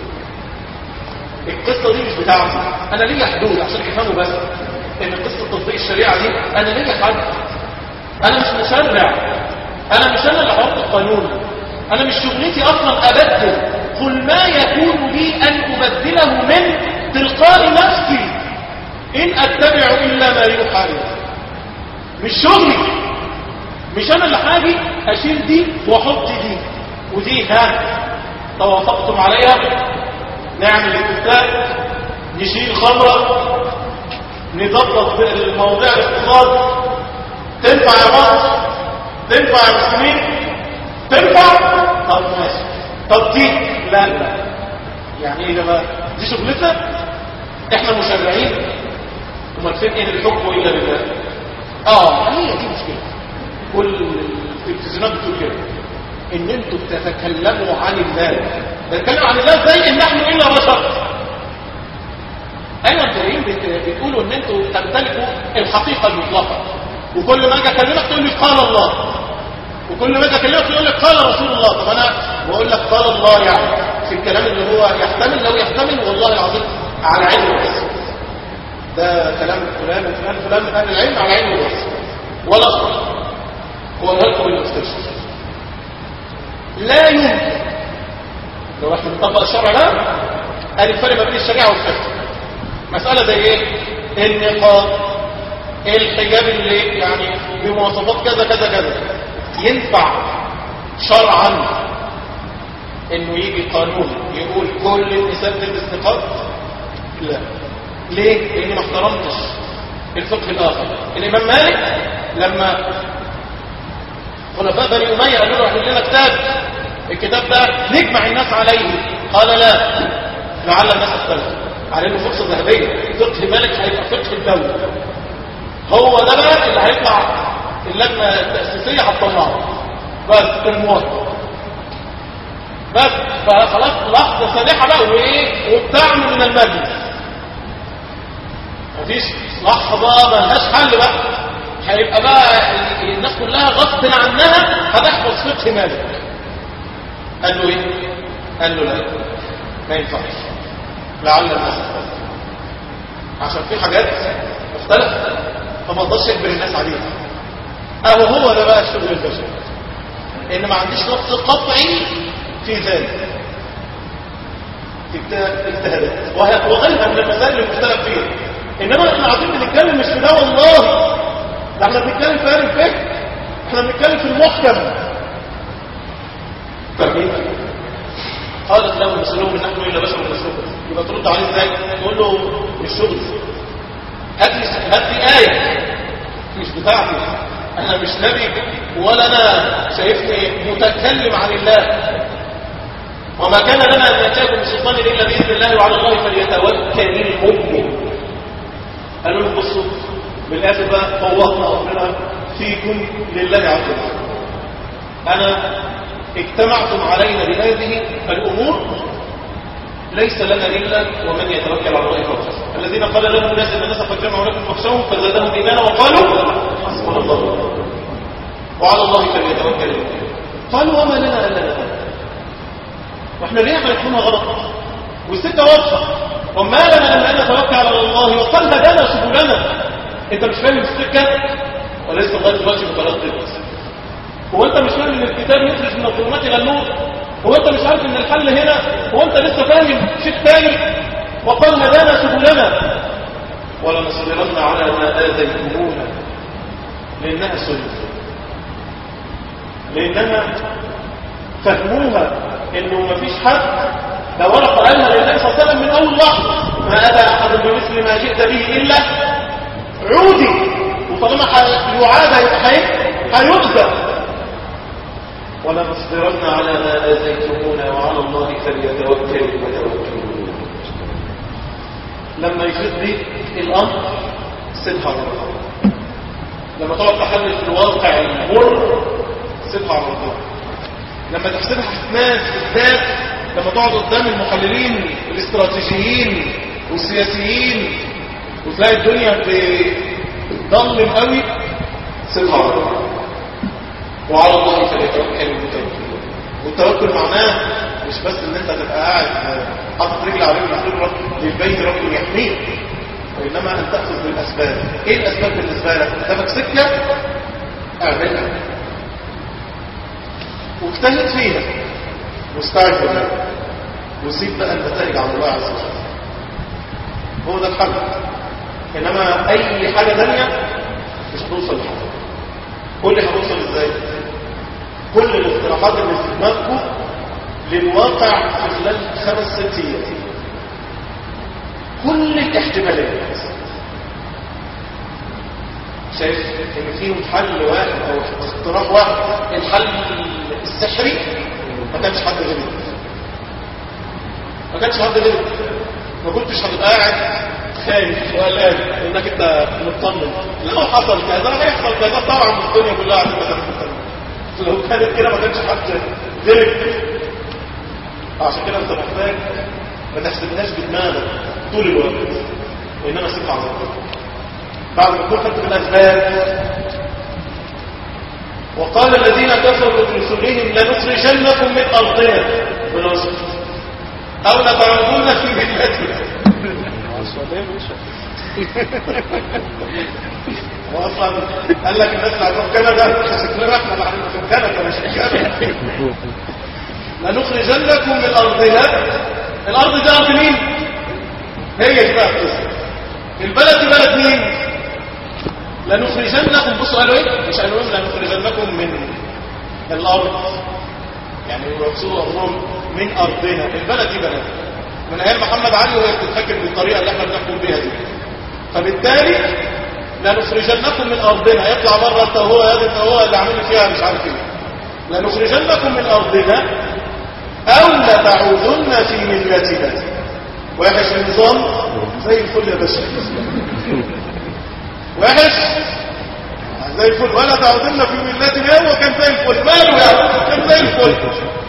S1: القصة دي مش بتاعتي أنا ليا حدود عشان يفهموا بس إن قصة تطبيق الشريعة دي أنا ليا حد أنا مش مشرع أنا مش أنا اللي هحط القانون أنا مش شغلتي أصلا أبدل قل ما يكون لي أن أبدله من تلقاء نفسي إن أتبع إلا ما يوحى لي مش شغلي مش أنا اللي حاجي أشيل دي وأحط دي ودي ها توافقتم عليها نعمل اتفاق نشيل خمرة نضبط المواضيع الاقتصاد تنفع يا مصر تنفع يا مسلمين تنفع طب ماشي طب دي لا لا يعني ايه ده بقى دي شغلتنا احنا مشرعين امال فين ان الحكم الا بالله اه هي دي مشكله كل التلفزيونات بتقول كده ان انتوا بتتكلموا عن الله بتتكلموا عن الله ازاي ان نحن الا بشر ايوه انتوا جايين بتقولوا ان انتوا تمتلكوا الحقيقه المطلقه وكل ما اجي اكلمك تقول لي قال الله وكل ما اجي اكلمك يقول لك قال رسول الله طب انا بقول لك قال الله يعني في الكلام اللي هو يحتمل لو يحتمل والله العظيم على علم بس ده كلام فلان وفلان فلان من اهل العلم على علم بس ولا اصلا هو لكم المستشفى لا يمكن لو احنا بنطبق الشرع ده ادي الفرق ما بين الشريعه والفقه مساله زي ايه النقاب الحجاب اللي يعني بمواصفات كذا كذا كذا ينفع شرعا انه يجي قانون يقول كل النساء تلبس نقاب لا ليه لاني ما احترمتش الفقه الاخر الامام مالك لما خلفاء بني اميه قالوا له احنا لنا كتاب الكتاب ده نجمع الناس عليه قال لا لعل الناس اختلف على انه فرصه ذهبيه فقه مالك هيبقى فقه الدوله هو ده بقى اللي هيطلع اللجنة التأسيسية هتطلعه بس الموافق بس فخلاص لحظة سانحة بقى وايه وبتعمل من المجلس مفيش لحظة ملهاش حل بقى هيبقى بقى الناس كلها غصب عنها هتحفظ فقه مالك قال له ايه قال له لا ما ينفعش لعل الناس تختلف عشان في حاجات مختلفة فما اقدرش اجبر الناس عليها اهو هو ده بقى الشغل البشري ان ما عنديش نص قطعي في ذلك اجتهادات وغيرها من المسائل المختلف فيها انما احنا عايزين بنتكلم مش في ده والله ده احنا بنتكلم في اهل الفكر احنا بنتكلم في المحكم فاهمين قالت له مسلوم ان نحن الا بشر مسلوم يبقى ترد عليه ازاي تقول له مش شغل هات لي هات لي ايه مش بتاعتي انا مش نبي ولا انا شايفني متكلم عن الله وما كان لنا ان ناتيكم بسلطان الا باذن الله وعلى الله فليتوكل المؤمن قالوا له بصوا بالاخر بقى فوضنا ربنا فيكم لله عز وجل انا اجتمعتم علينا بهذه الامور ليس لنا الا ومن يتوكل على الله فهو الذين قال لهم الناس ان الناس قد جمعوا لكم فاخشوهم فزادهم ايمانا وقالوا حسبنا الله وعلى الله فليتوكل المؤمنون قالوا وما لنا الا نتوكل واحنا ليه هنكونها غلط والسكه واضحه وما لنا الا ان نتوكل على الله وقد هدانا سبلنا انت مش فاهم السكه وليس لغايه دلوقتي متردد هو انت مش فاهم ان الكتاب يخرج من الظلمات الى النور هو انت مش عارف ان الحل هنا هو انت لسه فاهم شيء تاني وقال هدانا سبلنا ولنصبرن على ما اذيتمونا لانها سنه لانها فهموها انه مفيش حد ده ورقة قالها للنبي صلى الله عليه وسلم من أول لحظة ما أتى أحد بمثل ما جئت به إلا عودي وطالما يعاد هيؤذى ولنصبرن على ما آذيتمونا وعلى الله فليتوكل المتوكلون لما يفيد بيك الأمر سيبها على الله لما تقعد تحلل في الواقع المر سيبها على الله لما تحسبها في ناس بالذات لما تقعد قدام المحللين الاستراتيجيين والسياسيين وتلاقي الدنيا بتضلم قوي سيبها على الله وعلى الله فليتوكل المتوكلون والتوكل معناه مش بس ان انت تبقى قاعد حاطط رجل على رجل خبره للبيت رب يحميك وانما ان تاخذ بالاسباب ايه الاسباب بالنسبه لك قدامك سكه اعملها واجتهد فيها واستعد بالله وسيب بقى النتائج على الله عز وجل هو ده الحل انما اي حاجه ثانيه مش هتوصل لحاجه كل هتوصل ازاي كل الاقتراحات اللي في دماغكم للواقع في خلال خمس ست ايام كل الاحتمالات شايف ان فيهم حل واحد او اقتراح واحد الحل السحري ما كانش حد غيرك ما كانش حد غيرك ما كنتش هتبقى قاعد خايف وقلقان انك انت مطمن لو حصل كذا هيحصل كذا طبعا الدنيا كلها هتبقى لو كانت كده ما كانش حد غيرك عشان كده انت محتاج ما تحسبهاش بدماغك طول الوقت وانما سيبها على الله بعد ما تكون خدت بالاسباب وقال الذين كفروا لرسلهم لنخرجنكم من ارضنا بالوصف او لتعودون في ملتنا واصلا قال لك الناس اللي هتروح كندا شكلنا احنا اللي هنروح كندا مش كندا لنخرجنكم من ارضنا الارض دي ارض مين هي دي بقى القصه البلد دي بلد مين لنخرجنكم بصوا قالوا ايه مش قالوا ايه لنخرجنكم من الارض يعني يقصدوا امرهم من ارضنا البلد دي بلد من ايام محمد علي وهي بتتفكر بالطريقه اللي احنا بنحكم بيها دي فبالتالي لنخرجنكم من ارضنا يطلع بره انت وهو يا انت وهو اللي عاملين فيها مش عارف ايه لنخرجنكم من ارضنا او لتعودن في ملتنا وحش النظام زي الفل يا باشا وحش زي الفل ولا تعودن في ملتنا هو كان زي الفل ماله يعني كان زي الفل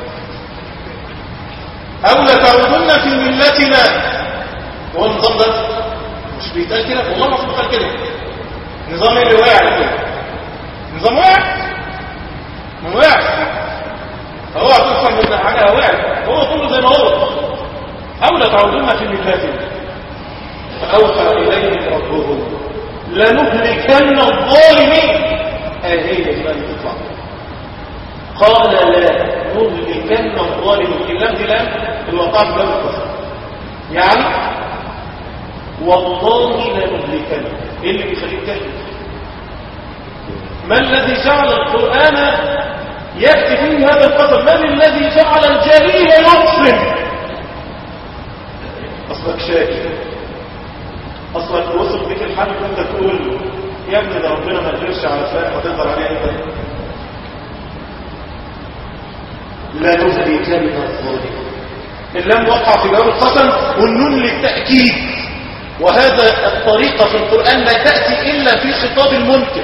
S1: او لتعودن في ملتنا هو النظام ده مش بيتقال كده والله ما بيتقال كده نظام اللي واقع كده نظام واقع ما واقع فهو هتفهم من حاجه واقع هو كله زي ما هو او لتعودن في ملتنا فاوحى اليهم ربهم لنهلكن الظالمين اهي بقى تطلع قال لا نهلكن الظالمين اللام دي لام الوقع في باب القسم يعني والله لنهلكن ايه اللي بيخليك تهلك ما الذي جعل القران ياتي فيه هذا القسم من الذي جعل الجليل يقسم اصلك شاكر اصلك وصل بك الحال انت تقول يا ابني ده ربنا ما قدرش على فلان هتقدر عليه انت لا نهلكن الظالمين اللام وقع في باب القسم والنون للتأكيد وهذا الطريقة في القرآن لا تأتي إلا في خطاب المنكر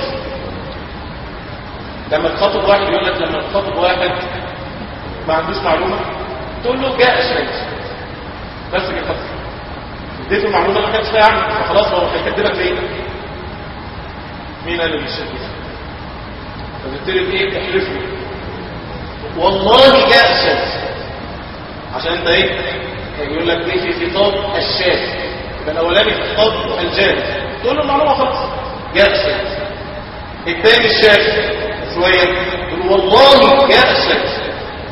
S1: لما تخاطب واحد يقول لك لما تخاطب واحد ما عندوش معلومة تقول له جاء شيء بس كده اديته المعلومة ما كانش فيها عنه فخلاص هو هيكدبك ليه مين قال اللي الشيء فبالتالي بايه تحلفه والله جاء شيء عشان انت ايه يقول لك دي في خطاب الشاذ يبقى الاولاني في خطاب الجاذ تقول له المعلومه خلاص جاء الشاذ الثاني الشاذ شويه تقول والله جاء الشاذ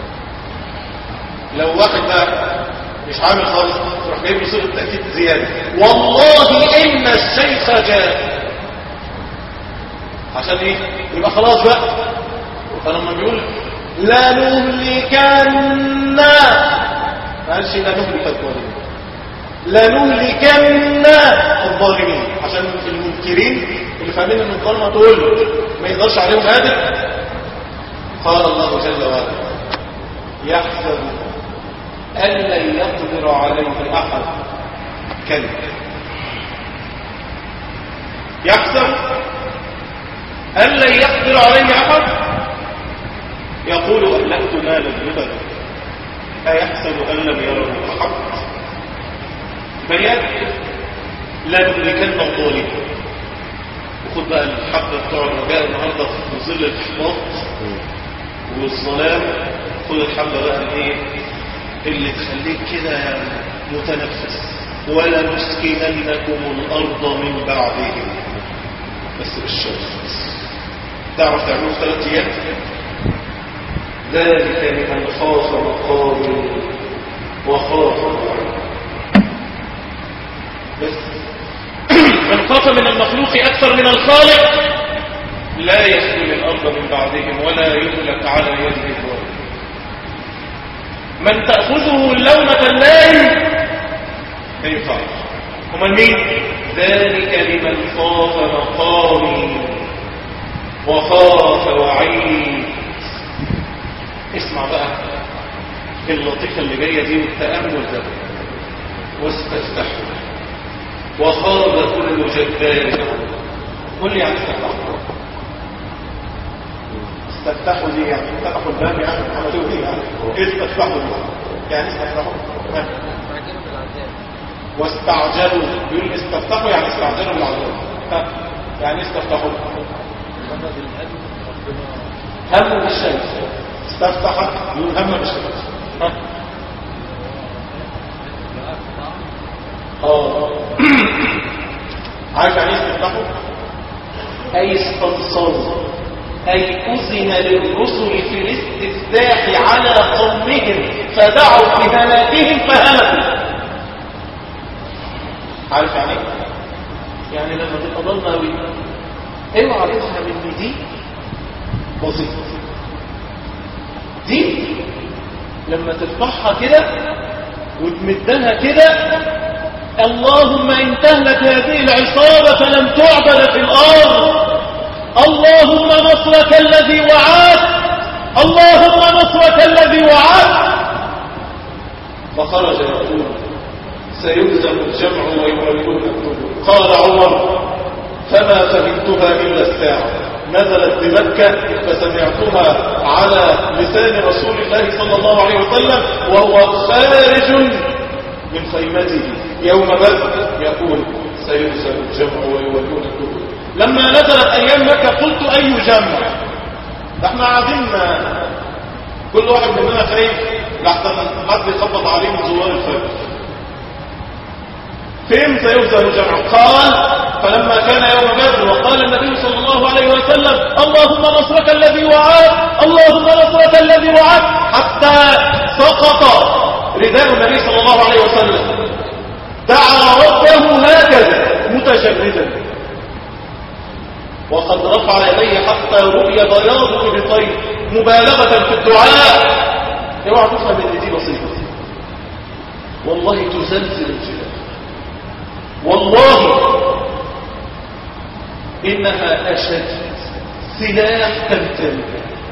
S1: لو واحد بقى مش عامل خالص تروح جايب له صيغه تاكيد زياده والله ان الشيخ جاء عشان ايه يبقى خلاص بقى فلما بيقول لا نهلكن ما قالش لا نهلك الظالمين لا نهلكن الظالمين عشان المنكرين اللي فاهمين ان الظلمه دول ما يقدرش عليهم قادر قال الله جل وعلا يحسب ان لن يقدر عليه احد كلب يحسب أن لن يقدر عليه أحد يقول أهلكت مالا لبدا أيحسب أن لم يره أحد بيان لا نملكن الظالم وخد بقى الحبة بتوع الرجاء النهاردة في ظل الإحباط والظلام خد الحبة بقى الايه اللي تخليك كده متنفس ولا نسكننكم الأرض من بعدهم بس بالشرط تعرف تعملوا ثلاث أيام ذلك لمن خاف مقام وخاف بس من خاف من المخلوق أكثر من الخالق لا يسكن الأرض من بعدهم ولا يهلك على يده الظالم من تأخذه اللومة الليل ما ينفعش امال مين ذلك لمن خاف مقامي وخاف وعيد اسمع بقى اللطيفة اللي جاية دي والتأمل ده واستفتحوا وخاض كل جبار قل لي يعني استفتحوا استفتحوا دي يعني فتحوا الباب يعني عملوا ايه يعني استفتحوا يعني استفتحوا واستعجلوا بيقول استفتحوا يعني استعجلوا بالعذاب يعني استفتحوا هم بالشيء استفتح يقول هم بالشيء اه عارف يعني استفتحوا اي استنصروا اي اذن للرسل في الاستفتاح على قومهم فدعوا بهلاكهم فهلكوا عارف يعني يعني لما تبقى ضلمه قوي اوعى تفهم ان دي بسيطه دي لما تفتحها كده وتمدها كده اللهم ان تهلك هذه العصابه فلم تعبد في الارض اللهم نصرك الذي وعدت اللهم نصرك الذي وعدت فخرج يقول سيهزم الجمع ويولون الدبر قال عمر فما فهمتها إلا الساعة نزلت بمكة فسمعتها على لسان رسول الله صلى الله عليه وسلم وهو خارج من خيمته يوم بدر يقول سيهزم الجمع ويولون الدبر لما نزلت أيام مكة قلت أي جمع ده احنا قاعدين كل واحد مننا خايف لحظة حد يخبط عليه من زوار الفجر فين سيهزم الجمع قال فلما كان يوم بدر وقال النبي صلى الله عليه وسلم اللهم نصرك الذي وعد اللهم نصرك الذي وعد حتى سقط رداء النبي صلى الله عليه وسلم دعا ربه هكذا متجردا وقد رفع يديه حتى رؤي بياض ابطيه مبالغه في الدعاء اوعى تفهم ان دي بسيطه والله تزلزل الجبال والله إنها أشد سلاح تمتلك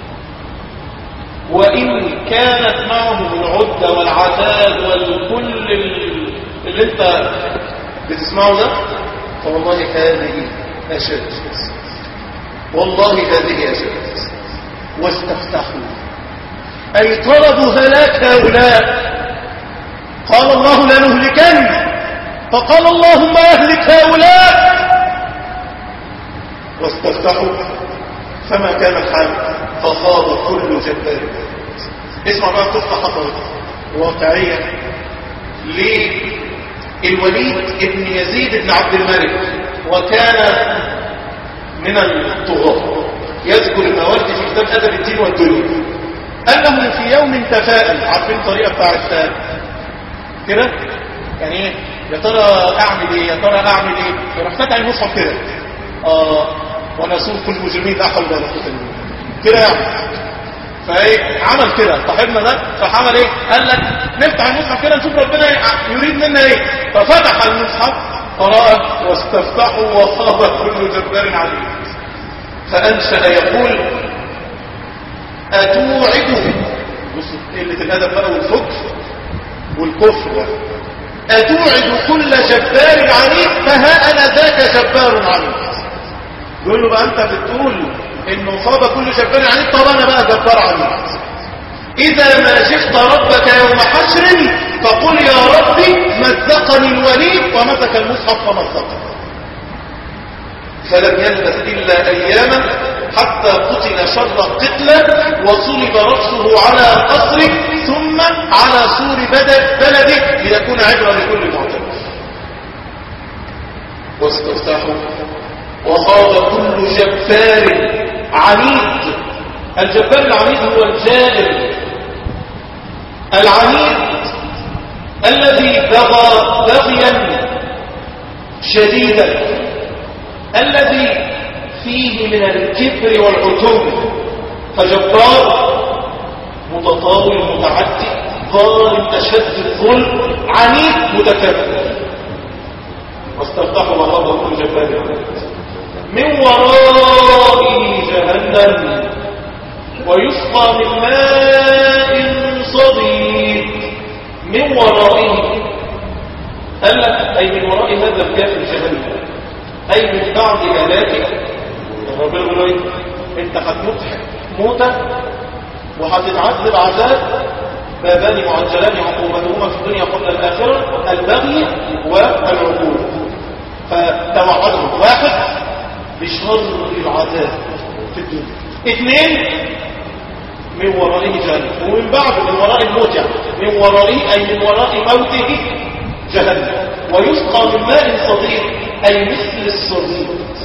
S1: وإن كانت معهم العدة والعتاد والكل اللي انت بتسمعه ده فوالله هذه أشد والله هذه أشد واستفتحوا أي طلبوا هلاك هؤلاء قال الله لنهلكن فقال اللهم اهلك هؤلاء واستفتحوا فما كان الحال فخاض كل جبار اسمع بقى قصه حصلت واقعيه للوليد ابن يزيد بن عبد الملك وكان من الطغاة يذكر الموارد في كتاب ادب الدين والدنيا انه في يوم تفاءل عارفين الطريقه بتاعت كده يعني ايه يا ترى اعمل ايه يا ترى اعمل ايه يروح فاتح المصحف كده اه وانا اسوق المجرمين لا حول ولا قوه الا بالله كده يعني فايه عمل كده صاحبنا ده فعمل ايه قال لك نفتح المصحف كده نشوف ربنا يريد منا ايه ففتح المصحف قرأ واستفتحوا وصاب كل جبار عليم فأنشأ يقول أتوعد بص قلة الأدب بقى والفكر والكفر ده أتوعد كل جبار عنيد فها أنا ذاك جبار عنيد يقول له بقى أنت بتقول إنه صاب كل جبار عنيد طب أنا بقى جبار عنيد إذا ما شفت ربك يوم حشر فقل يا ربي مزقني الوليد ومسك المصحف فمزقني فلم يلبث إلا أياما حتى قتل شر قتلة وصلب رأسه على قصره ثم على سور بلده ليكون عبرة لكل معتبر واستفتحوا وخاض كل جبار عنيد الجبار العنيد هو الجائر العنيد الذي بغى بغيا شديدا الذي فيه من الكبر والعتوب فجبار متطاول متعدي ظالم أشد الظلم عنيد متكبر واستفتحوا وخاض كل جبار من ورائه جهنم ويسقى من ماء صديد من ورائه قال لك أي من وراء هذا الكافر جهنم أي من بعد هلاكه ربنا يقول ايه انت هتموت موتة وهتتعذب عذاب بابان معجلان عقوبتهما في الدنيا قبل الآخرة البغي والعقوبة فتوعدهم واحد بشر العذاب في الدنيا اثنين من ورائه جهنم ومن بعد من وراء الموت يعني من ورائه أي من وراء موته جهنم ويسقى من ماء صديق أي مثل الصديق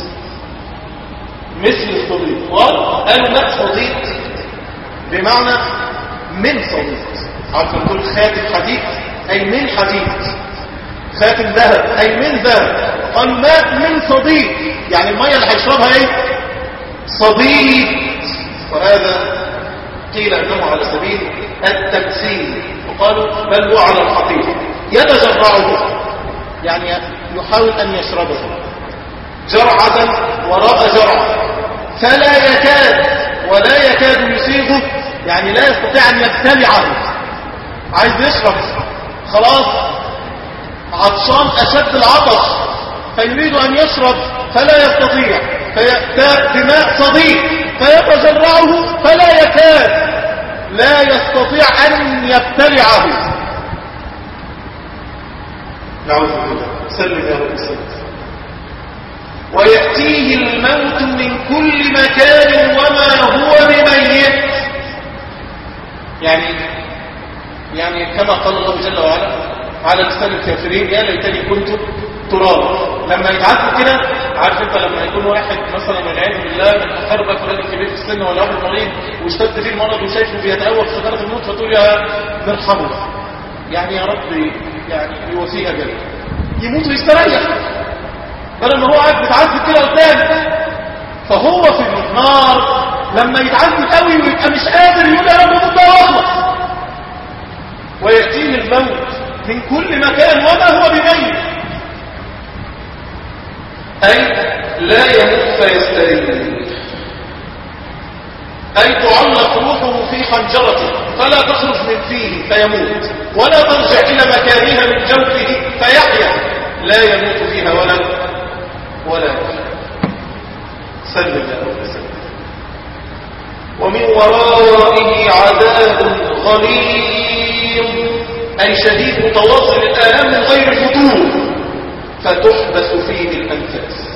S1: مثل الصديق قالوا ماء صديق بمعنى من صديق عارف نقول خاتم حديد أي من حديد خاتم ذهب أي من ذهب قالوا ماء من صديق يعني المية اللي هيشربها ايه صديق وهذا قيل انه على سبيل التمثيل وقالوا بل هو على الحقيقة يتجرعه يعني يحاول ان يشربه جرعة وراء جرعة فلا يكاد ولا يكاد يسيغه يعني لا يستطيع ان يبتلعه عايز يشرب خلاص عطشان اشد العطش فيريد ان يشرب فلا يستطيع فيأتى بماء صديق فيتجرعه فلا يكاد لا يستطيع ان يبتلعه نعوذ بالله سلم يا رب سلم ويأتيه الموت من كل مكان وما هو بميت يعني يعني كما قال الله جل وعلا على لسان الكافرين يا ليتني كنت تراب لما يتعذب كده عارف انت لما يكون واحد مثلا والعياذ بالله من اقربك راجل كبير في السن ولا واحد مريض واشتد فيه المرض وشايفه بيتأوب في سكرات الموت فتقول يا نرحمه يعني يا رب يعني يوفيه اجله يموت ويستريح بدل ما هو قاعد بيتعذب كده قدامك فهو في النار لما يتعذب قوي ويبقى مش قادر يقول يا رب الموت ده واخلص ويأتيه الموت من كل مكان وما هو بميت أي لا يموت فيستريح أي تعلق روحه في حنجرته فلا تخرج من فيه فيموت ولا ترجع إلى مكانها من جوفه فيحيا لا يموت فيها ولا ولا يحيا سلم يا رب سلم ومن ورائه عذاب غليظ أي شديد متواصل الآلام من غير فتور فتحبس فيه الأنفاس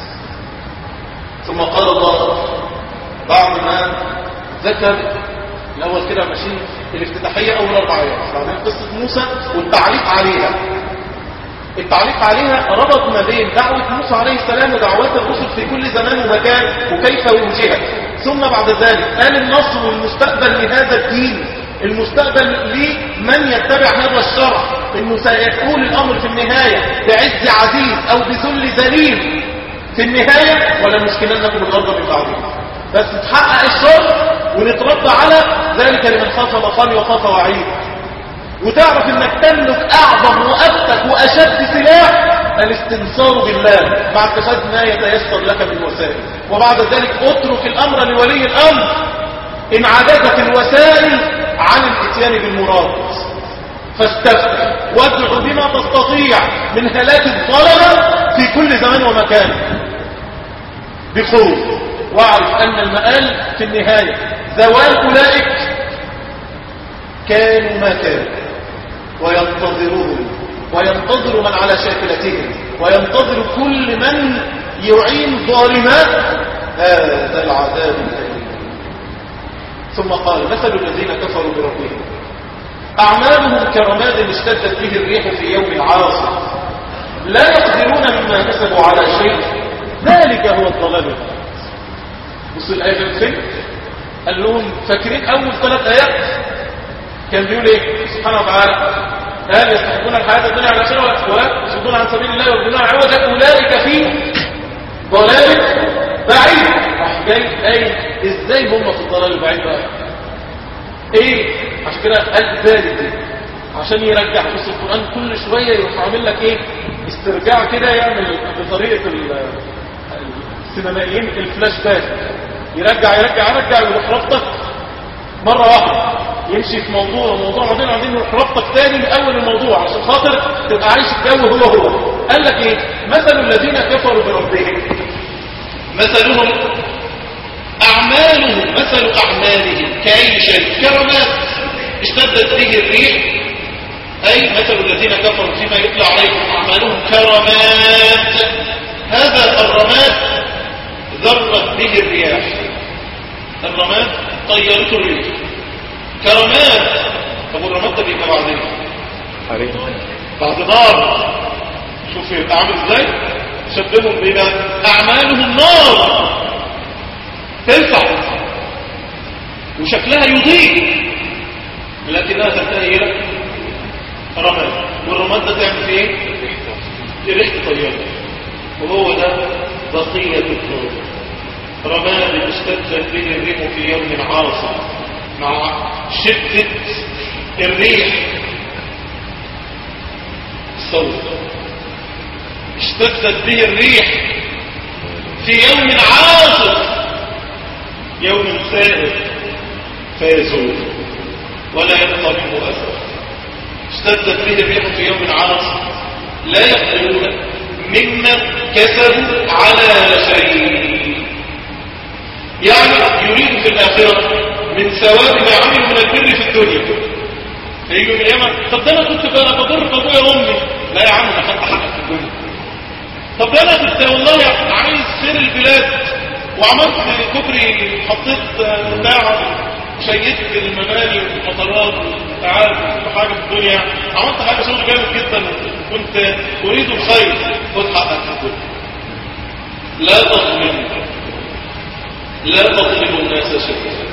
S1: ثم قال الله بعد ما ذكر الأول كده ماشيين الافتتاحية أول أربع آيات بعدين قصة موسى والتعليق عليها التعليق عليها ربط ما بين دعوة موسى عليه السلام ودعوات الرسل في كل زمان ومكان وكيف وجهت ثم بعد ذلك قال النصر والمستقبل لهذا الدين المستقبل لمن يتبع هذا الشرع انه سيكون الامر في النهاية بعز عزيز او بذل ذليل في النهاية ولا مشكلة لكم الارض من بعضهم بس تحقق الشر ونتربى على ذلك لمن خاف مقامي وخاف وعيد وتعرف انك تملك اعظم وابتك واشد سلاح الاستنصار بالله مع اتخاذ ما يتيسر لك من وسائل وبعد ذلك اترك الامر لولي الامر ان عجزت الوسائل عن الاتيان بالمراد فاستفتح وادع بما تستطيع من هلاك الظلمة في كل زمان ومكان بقوة واعرف ان المآل في النهاية زوال اولئك كانوا ما كانوا وينتظرون وينتظر من على شاكلتهم وينتظر كل من يعين ظالمات هذا العذاب الأليم ثم قال مثل الذين كفروا بربهم أعمالهم كرماد اشتدت به الريح في يوم عاصف لا يقدرون مما كسبوا على شيء ذلك هو الضلال البعيد بصوا الآية فين قال لهم فاكرين أول ثلاث آيات كان بيقول إيه سبحانه وتعالى هل يستحقون الحياة الدنيا على شيء ولا يصدون عن سبيل الله ويبدون عوجا أولئك في ضلال بعيد راح جاي أي إزاي هم في الضلال البعيد بقى إيه عشان كده قال ذلك دي عشان يرجع في القرآن كل شوية يروح عامل لك إيه استرجاع كده يعمل بطريقة السينمائيين الفلاش باك يرجع يرجع يرجع ويروح ربطك مرة واحدة يمشي في موضوع وموضوع بعدين بعدين يروح ربطك تاني من اول الموضوع عشان خاطر تبقى عايش الجو هو هو قال لك ايه مثل الذين كفروا بربهم مثلهم اعمالهم مثل اعمالهم كاي شيء كرمات اشتدت به الريح اي مثل الذين كفروا فيما يتلى عليهم اعمالهم كرمات هذا الرماد ذرت به الرياح الرماد طيرته الريح كرمات طب الرماد ده بيبقى بعدين بعد نار شوف يبقى عامل ازاي شبههم بيبقى اعمالهم نار تلفع وشكلها يضيء لكنها تنتهي الى رماد والرماد ده تعمل فيه ايه ريحه طياره وهو ده بقيه النور رماد اشتدت به الريح في يوم عاصف مع شدة الريح الصوت اشتدت به الريح في يوم عاصف يوم سائر فيزول ولا يبقى منه أثر اشتدت به الريح في يوم عاصف لا يقدرون مما كسبوا على شيء يعني يريد في الآخرة من ثواب ما عملوا من البر في الدنيا فيجوا من اليمن طب ده انا كنت بقى بضر ابويا وامي لا يا عم انا خدت حقك في الدنيا طب ده انا كنت والله عايز خير البلاد وعملت كوبري حطيت بتاع شيدت المباني والمطارات انت عارف كل حاجه في الدنيا عملت حاجه شغل جامد جدا كنت اريد الخير خد حقك في الدنيا لا تظلم لا تظلم الناس شيئا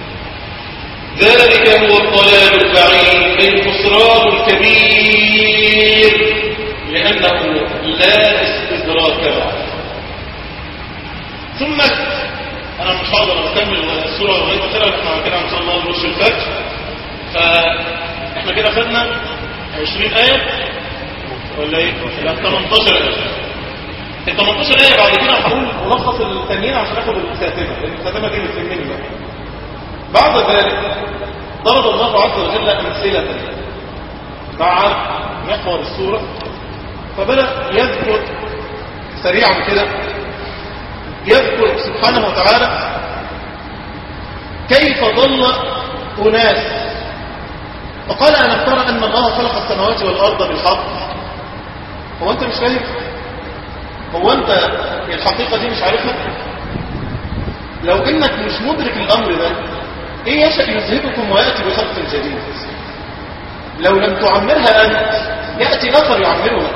S1: ذلك هو الضلال البعيد أي الخسران الكبير لأنه لا استدراك له ثم أنا مش هقدر أكمل السورة لغاية آخرها احنا كده إن شاء الله نرش الفجر فاحنا كده خدنا 20 آية ولا ايه؟ لا 18 آية ال 18 آية بعد كده هقول ملخص التانيين عشان اخد الخاتمة لأن الخاتمة دي بتهمني بقى بعد ذلك ضرب الله عز وجل أمثلة مع محور السورة فبدأ يذكر سريعا كده يذكر سبحانه وتعالى كيف ضل أناس فقال أنا ترى أن الله خلق السماوات والأرض بالحق هو أنت مش فاهم هو أنت الحقيقة دي مش عارفها لو إنك مش مدرك الأمر ده إيه يشأ يذهبكم ويأتي بخلق جديد لو لم تعمرها أنت يأتي آخر يعمرها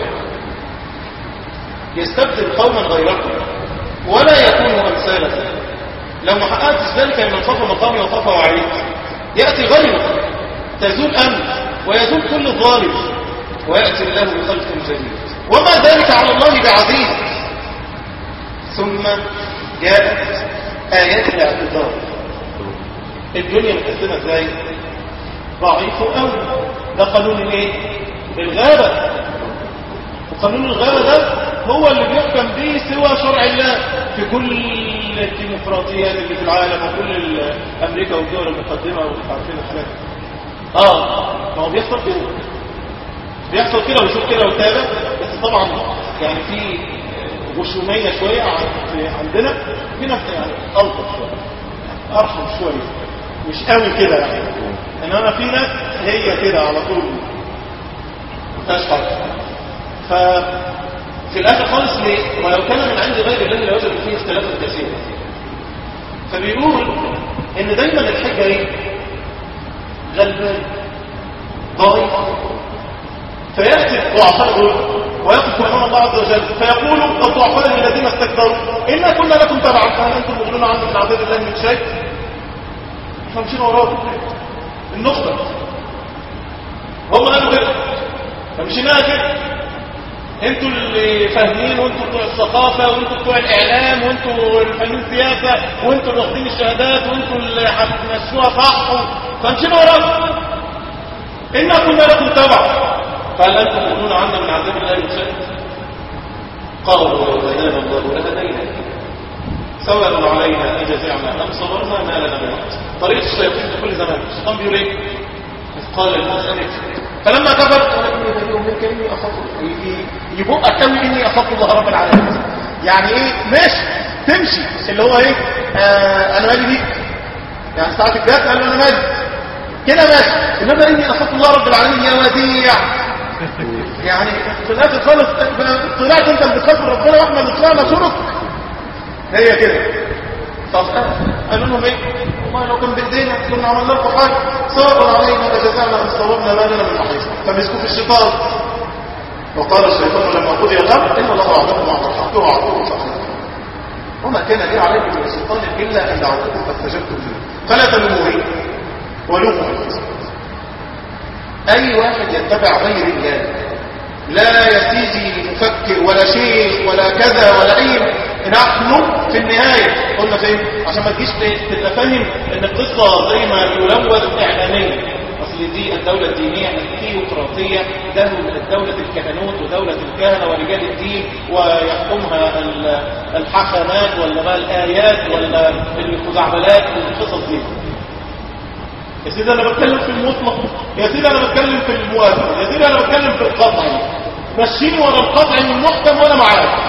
S1: يستبدل قوما غيركم ولا يكون أمثالكم لو ما حققتش ذلك من خاف مقامي وخاف وعيد يأتي غيرك تزول أمن ويزول كل ظالم ويأتي الله بخلق جديد وما ذلك على الله بعزيز ثم جاءت آيات الاعتذار الدنيا متقسمة ازاي ضعيف قوي ده قانون الايه الغابة وقانون الغابة ده هو اللي بيحكم به سوى شرع الله في كل الديمقراطيات اللي في العالم وكل امريكا والدول المقدمة وعارفين الحاجات اه ما هو بيحصل كده بيحصل كده ويشوف كده وتابع بس طبعا يعني في غشومية شوية عندنا في ناس يعني ألطف شوية أرحم شوية مش قوي كده يعني إنما في ناس هي كده على طول مفيهاش حاجة ففي الآخر خالص ليه؟ ولو كان من عند غير الله لوجد فيه اختلافا كثيرا فبيقول إن دايما الحجة إيه؟ غلبان ضعيف فيأتي الضعفاء دول ويقف امام الله عز وجل فيقول الضعفاء الذين استكبروا إنا كنا لكم تبعا فهل أنتم مغنون عنه من عذاب الله من شيء فمشينا وراهم النخبة هم قالوا كده فمشيناها كده انتوا اللي فاهمين وانتوا بتوع الثقافة وانتوا بتوع الاعلام وانتوا الفنانين السياسة وانتوا اللي واخدين الشهادات وانتوا اللي هتمشوها صح فمشينا وراهم إنا كنا لكم تبعا فهل أنتم تؤمنون عنا من عذاب الله من شيء قالوا لو هدانا الله لهدينا سواء علينا أجزعنا أم صبرنا ما لنا من محصن طريقة الشياطين في كل زمان الشيطان بيقول ايه؟ إذ قال المؤمن فلما كفر قال إني بريء منك إني أخاف يبقى كم إني أخاف الله رب العالمين يعني إيه ماشي تمشي اللي هو إيه آه أنا مالي بيك يعني ساعة الجهاد قال له أنا مالي كده ماشي إنما إني أخاف الله رب العالمين يا وديع يعني في الاخر خالص طلعت انت اللي بتخاف ربنا واحنا اللي طلعنا شرط هي كده طب قالوا لهم ايه والله لو كان بايدينا كنا عملنا لكم حاجه صبروا علينا فجزعنا ان صورنا ما لنا من محيص فمسكوا في الشيطان وقال الشيطان لما قضي الامر ان الله وعدكم وعد الحق وعدكم صحيح وما كان لي عليكم من سلطان الا ان دعوتكم فاستجبتم لي فلا تلوموا ولوموا انفسكم اي واحد يتبع غير الله لا يسيجي مفكر ولا شيء ولا كذا ولا اي نحن في النهاية قلنا فين عشان ما تجيش تبقى فاهم ان القصة زي ما يلوث اعلاميا اصل دي الدولة الدينية الثيوقراطية دولة الكهنوت ودولة الكهنة ورجال الدين ويحكمها الحكمات ولا بقى الايات ولا الخزعبلات والقصص دي يا سيدي انا بتكلم في المطلق يا سيدي انا بتكلم في الموافق يا سيدي انا بتكلم في القطع مشيني ورا القطع من المحكم وانا معاك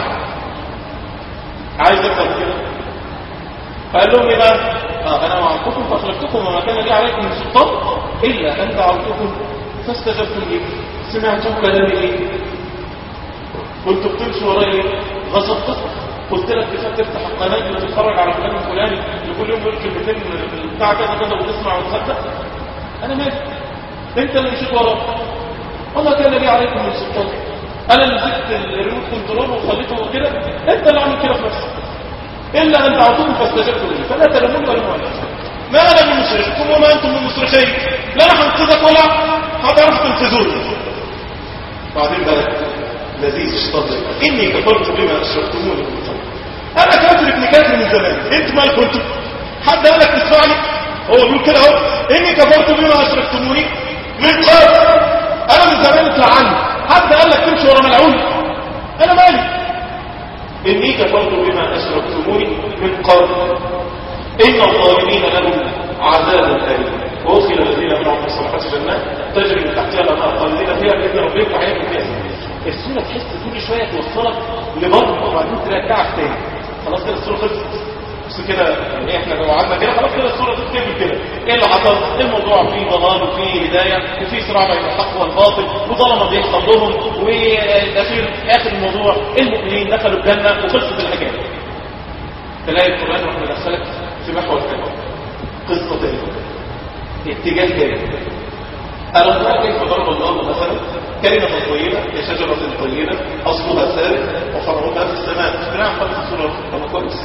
S1: عايز اكتر كده فقال لهم ايه بقى اه انا وعدتكم فاخلفتكم وما كان لي عليكم من سلطان الا ان دعوتكم فاستجبتم لي سمعتم كلامي ايه كنت بتمشي ورايا غصبتكم قلت لك كفايه تفتح القناه اللي تتفرج على فلان الفلاني اللي كل يوم يقول كلمتين بتاع كذا كذا وتسمع وتصدق انا مالي انت اللي مشيت وراه وما كان لي عليكم من سلطان انا اللي مسكت الريموت كنترول وخليته كده انت اللي عامل كده في نفسك الا ان دعوتكم فاستجبتوا لي فلا تلوموني ولا ما انا من مشرككم وما انتم من مشركين لا انا هنقذك ولا هتعرفوا تنقذوني بعدين بقى لذيذ اشتغل اني كفرت بما اشركتموني من قبل انا كافر ابن كافر من زمان انت ما كنت حد قال لك تسمعني هو بيقول كده اهو اني كفرت بما اشركتموني من قبل انا من زمان اتلعني حد قال لك تمشي ورا ملعون انا مالي اني كفرت بما اشركتموني من قبل ان الظالمين لهم عذاب اليم وادخل الذين امنوا بالصالحات جنات تجري من تحتها الانهار خالدين فيها باذن ربهم وحياتهم فيها السورة تحس كل شوية توصلك لبر وبعدين ترجعك تاني خلاص كده السورة خلصت بس كده يعني احنا لو قعدنا كده خلاص كده السورة تتكتب كده ايه اللي حصل الموضوع فيه ضلال وفيه هداية وفيه صراع بين الحق والباطل وظلمة بيحصل لهم والاخير اخر الموضوع المؤمنين دخلوا الجنة وخلصت الحاجات تلاقي القرآن راح مدخلك في محور تاني قصة تاني اتجاه تاني ألم ترى كيف ضرب الله مثلا كلمة طيبة كشجرة طيبة أصلها ثابت وفرعها في السماء نعم خلص السورة كما كويس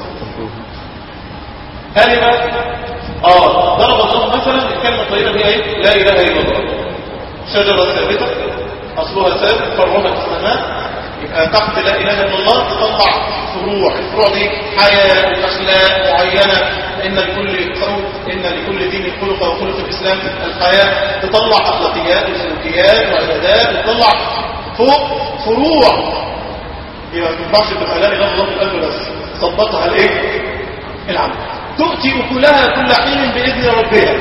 S1: كلمة آه ضرب الله مثلا الكلمة الطيبة هي ايه؟ لا إله إلا الله شجرة ثابتة أصلها ثابت فرعها في السماء يبقى تحت لا إله إلا الله تطلع فروع الفروع دي حياة وأخلاق معينة إن لكل قوم إن لكل دين خلق وخلق الإسلام الحياة تطلع أخلاقيات وسلوكيات وعبادات وتطلع فوق فروع يبقى ما ينفعش تبقى لا إله إلا الله في القلب بس صدقها الإيه؟ العمل تؤتي أكلها كل حين بإذن ربها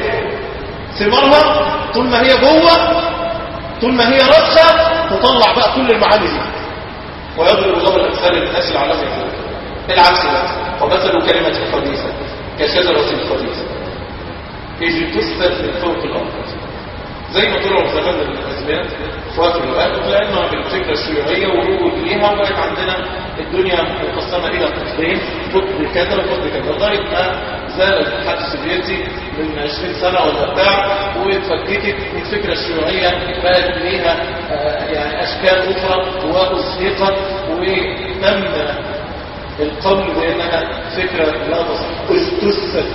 S1: ثمارها طول ما هي جوه طول ما هي راسها تطلع بقى كل المعاني دي ويضرب الله الأمثال للناس العالم العكس بقى ومثل كلمة خبيثة كشجرة خبيثة إذ تثبت من فوق الأرض زي ما طلعوا في زمان الأزمنة في وقت من الأوقات طلعنا بالفكرة الشيوعية وروج ليها وبقت عندنا الدنيا مقسمة إلى قطبين قطب كذا وقطب كذا لغاية ما زال الاتحاد السوفيتي من 20 سنة ولا بتاع واتفككت من الفكرة الشيوعية بقت ليها آه، يعني أشكال أخرى وأزهقت وتم القول بأنها فكرة لا تصح اجتثت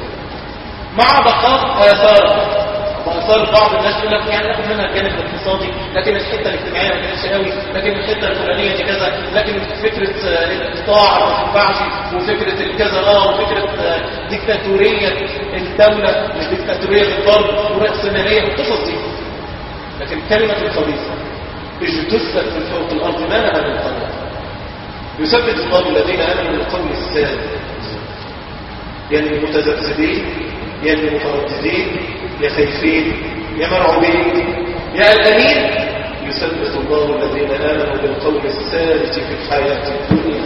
S1: مع بقاء آثار وآثار بعض الناس يقول لك يعني ناخد منها الجانب الاقتصادي لكن الحتة الاجتماعية ما كانتش قوي لكن الحتة الفلانية دي كذا لكن فكرة آه، القطاع ما تنفعش وفكرة الكذا اه وفكرة آه، ديكتاتورية الدولة مش ديكتاتورية في الضرب ورأسمالية والقصص دي لكن كلمة الخبيثة اجتثت من فوق الأرض ما لها من قرار يثبت الله الذين آمنوا بالقول الثابت يعني المتذبذبين يا المترددين يا خايفين يا مرعوبين يا قلقانين يثبت الله الذين آمنوا بالقول الثابت في الحياة الدنيا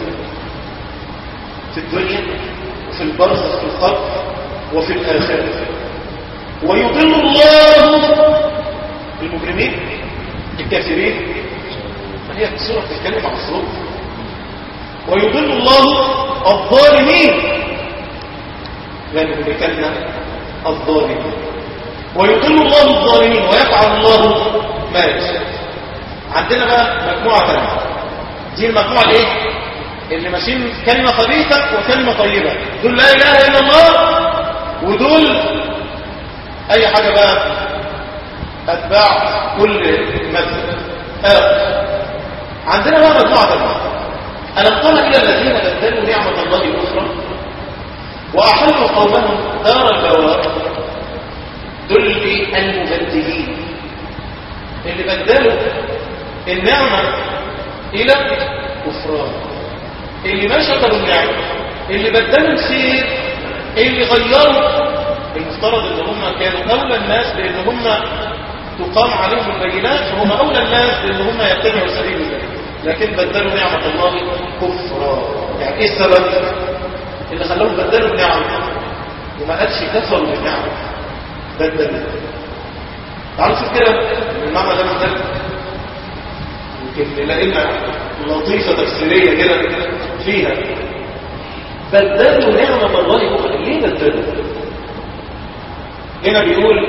S1: في الدنيا وفي البرزخ في القبر وفي الآخرة ويضل الله المجرمين الكافرين ما هي السورة بتتكلم عن الظلم ويضل الله الظالمين لأنه بكلمة الظالمين ويضل الله الظالمين ويفعل الله ما يشاء عندنا بقى مجموعة ثانية دي المجموعة الايه اللي ماشيين كلمة خبيثة وكلمة طيبة دول لا إله إلا الله ودول أي حاجة بقى أتباع كل مثل آه. عندنا بقى مجموعة ثانية ألم تر إلى الذين بدلوا نعمة الله أخرى وأحلوا قومهم دار البوار دول اللي المبدلين اللي بدلوا النعمة إلى كفران اللي ما شكروا النعمة اللي بدلوا الخير اللي غيروا المفترض ان هم كانوا اولى الناس بان هم تقام عليهم البينات فهم اولى الناس بان هم يتبعوا سبيل الله لكن بدلوا نعمة الله كفرا يعني ايه السبب اللي خلاهم بدلوا النعم وما قالش كفروا بالنعم بدلوا تعالوا شوف كده المعنى ده محتاج يمكن نلاقينا لطيفة تفسيرية كده فيها بدلوا نعمة الله كفرا ليه بدلوا هنا بيقول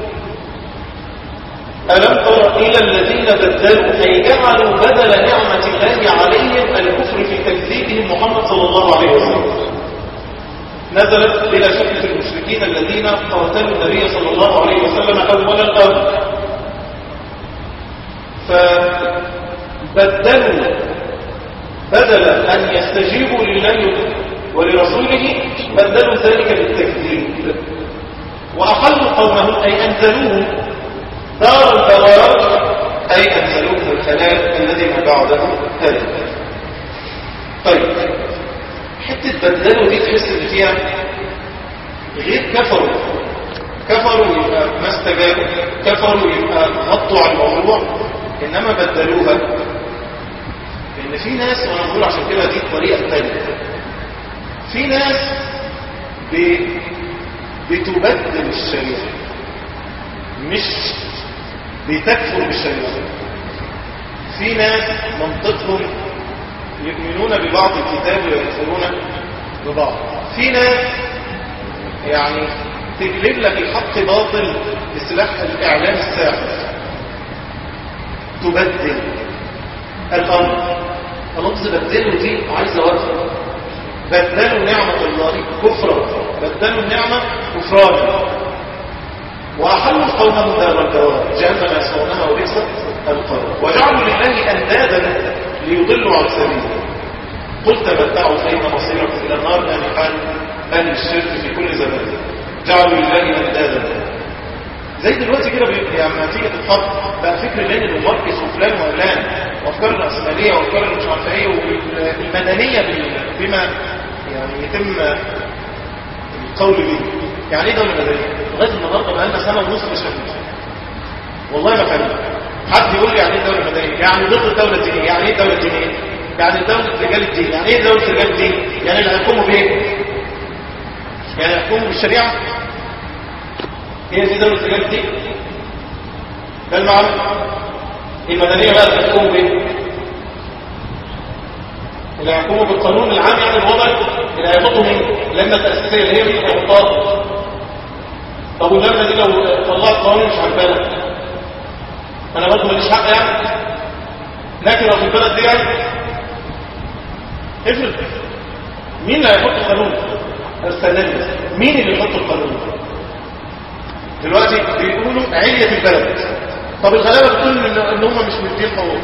S1: ألم تر إلى الذين بدلوا أي جعلوا بدل نعمة الله عليهم الكفر في تكذيبهم محمد صلى الله عليه وسلم نزلت إلى شكلة المشركين الذين قاتلوا النبي صلى الله عليه وسلم أول الأمر فبدلوا بدل أن يستجيبوا لله ولرسوله بدلوا ذلك بالتكذيب وأحلوا قومهم أي أنزلوهم دار البوار أي أنزلوهم الخلاء الذي ما بعده هذا طيب حتة بدلوا دي تحس ان فيها غير كفروا كفروا يبقى ما استجابوا كفروا يبقى غطوا على الموضوع انما بدلوها لان في ناس وانا بقول عشان كده دي الطريقه الثانيه في ناس ب... بتبدل الشريعه مش بتكفر بالشريعه في ناس منطقهم يؤمنون ببعض الكتاب ويكفرون ببعض في ناس يعني تقلب لك الحق باطل بسلاح الاعلام الساحر تبدل الامر خلاص بدلوا دي عايزه وقت بدلوا نعمه الله كفرا بدلوا النعمه كفرانا واحلوا قومهم دار الدوام جهنم يصلونها وبئس القرار وجعلوا لله اندادا ليضلوا عن سبيله قل تمتعوا فإن مصيركم إلى النار آنحان أهل الشرك في كل زمان جعلوا لله أندادا زي دلوقتي كده بي- يعني لما تيجي تتحط بقى فكر لينين وماركس وفلان وعلان وافكار الراسماليه وافكار اللي مش عارفه ايه والمدنيه بال- بما يعني يتم القول به يعني ايه دوله مدنيه؟ لغايه النهارده بقى لنا سنه ونص مش فاهمين والله ما فاهم حد يقول لي يعني ايه دوله مدنيه؟ يعني ضد الدوله الدينيه يعني ايه دوله دينيه؟ يعني دوله رجال الدين يعني ايه دوله رجال الدين؟ يعني اللي هيحكموا بايه؟ يعني يحكموا بالشريعه؟ هي دي دولة رجال الدين ده المعنى المدنية بقى اللي يحكموا بايه اللي يحكموا بالقانون العام يعني الوضع اللي هيحطوا مين اللجنة التأسيسية اللي هي مين هيحطها طب واللجنة دي لو طلعت قانون مش عجبانا انا برضه ماليش حق يعني لكن لو في البلد دي يعني افرض مين اللي هيحط القانون استناني بس مين اللي يحط القانون دلوقتي بيقولوا علية البلد طب الغلابة بتقول ان إن هم مش مدين حقوق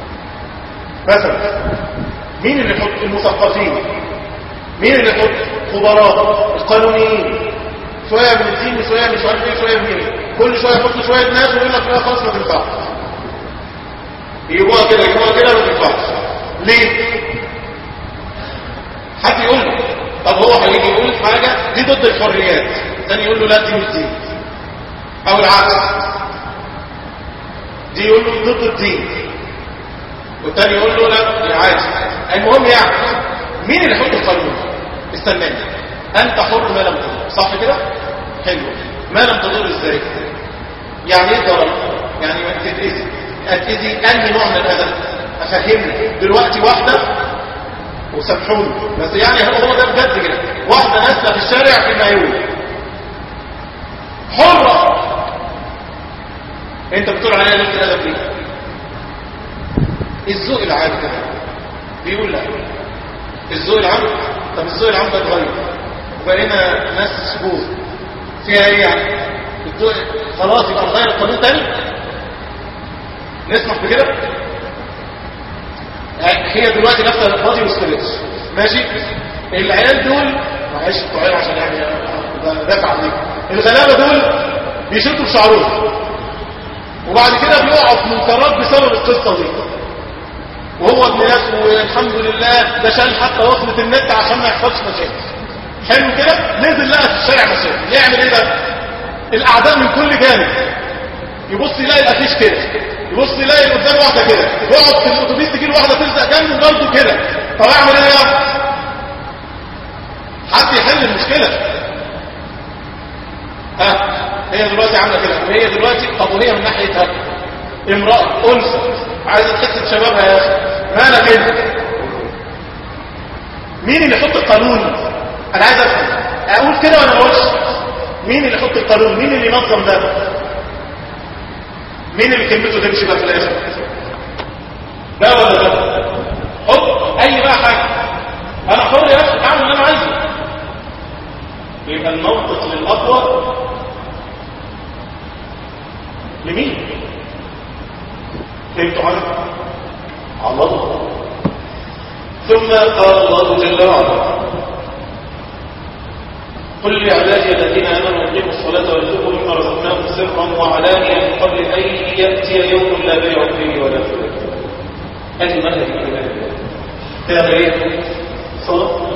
S1: مثلا مين اللي يحط المثقفين مين اللي يحط خبراء القانونيين شوية من الدين وشوية مش عارف ايه شوية من ايه كل شوية يحط شوية ناس ويقول لك لا خلاص ما تنفعش يجيبوها كده يجيبوها كده ما تنفعش ليه؟ حد يقول له طب هو هيجي يقول حاجة دي ضد الحريات ثاني يقول له لا دي مش دين او العكس دي يقول له ضد الدين والتاني يقول له لا عادي المهم يعني مين اللي يحط القانون استناني انت حر ما لم تضر صح كده حلو ما لم تضر ازاي يعني ايه ضرر يعني ما تتاذي اتاذي انهي نوع من الاذى افهمني دلوقتي واحده وسامحوني بس يعني هو هو ده بجد كده واحده نازله في الشارع في مايوه حرة انت بتقول عليها لفت الادب دي الذوق العام كده بيقول لا الذوق العام طب الذوق العام ده اتغير وبقينا ناس سبور فيها ايه يعني الذوق خلاص يبقى نغير القانون تاني نسمح بكده هي دلوقتي نفسها فاضي وستريتش ماشي العيال دول معلش الطعير عشان يعني دافع عليك الغلابه دول بيشدوا في شعرهم وبعد كده بيقعوا في منكرات بسبب القصه دي وهو ابن ناس والحمد لله ده شال حتى وصلة النت عشان ما يحصلش مشاكل حلو كده نزل لقى في الشارع مشاكل يعمل ايه ده الاعداء من كل جانب يبص يلاقي الافيش كده يبص يلاقي قدام واحده كده يقعد في الاتوبيس تجي له واحده تلزق جنبه برضه كده طب اعمل ايه يا حد يحل المشكله ها هي دلوقتي عامله كده وهي دلوقتي طب وهي من ناحيتها امراه انثى عايزه تحس شبابها يا اخي مالك انت مين اللي يحط القانون انا عايز افهم اقول كده ولا ما اقولش مين اللي يحط القانون مين اللي ينظم ده مين اللي كلمته تمشي بقى في الاخر ده ولا ده حط اي بقى حاجه انا حر يا اخي اعمل اللي انا عايزه يبقى الموقف للاقوى لمين فهمتوا حاجه على الله ثم قال الله جل وعلا قل لعبادي الذين امنوا يقيموا الصلاه وينفقوا مما رزقناهم سرا وعلانيه من قبل ان ياتي يوم لا بيع فيه ولا خلة هذه منهج الايمان تعمل ايه؟ صدقه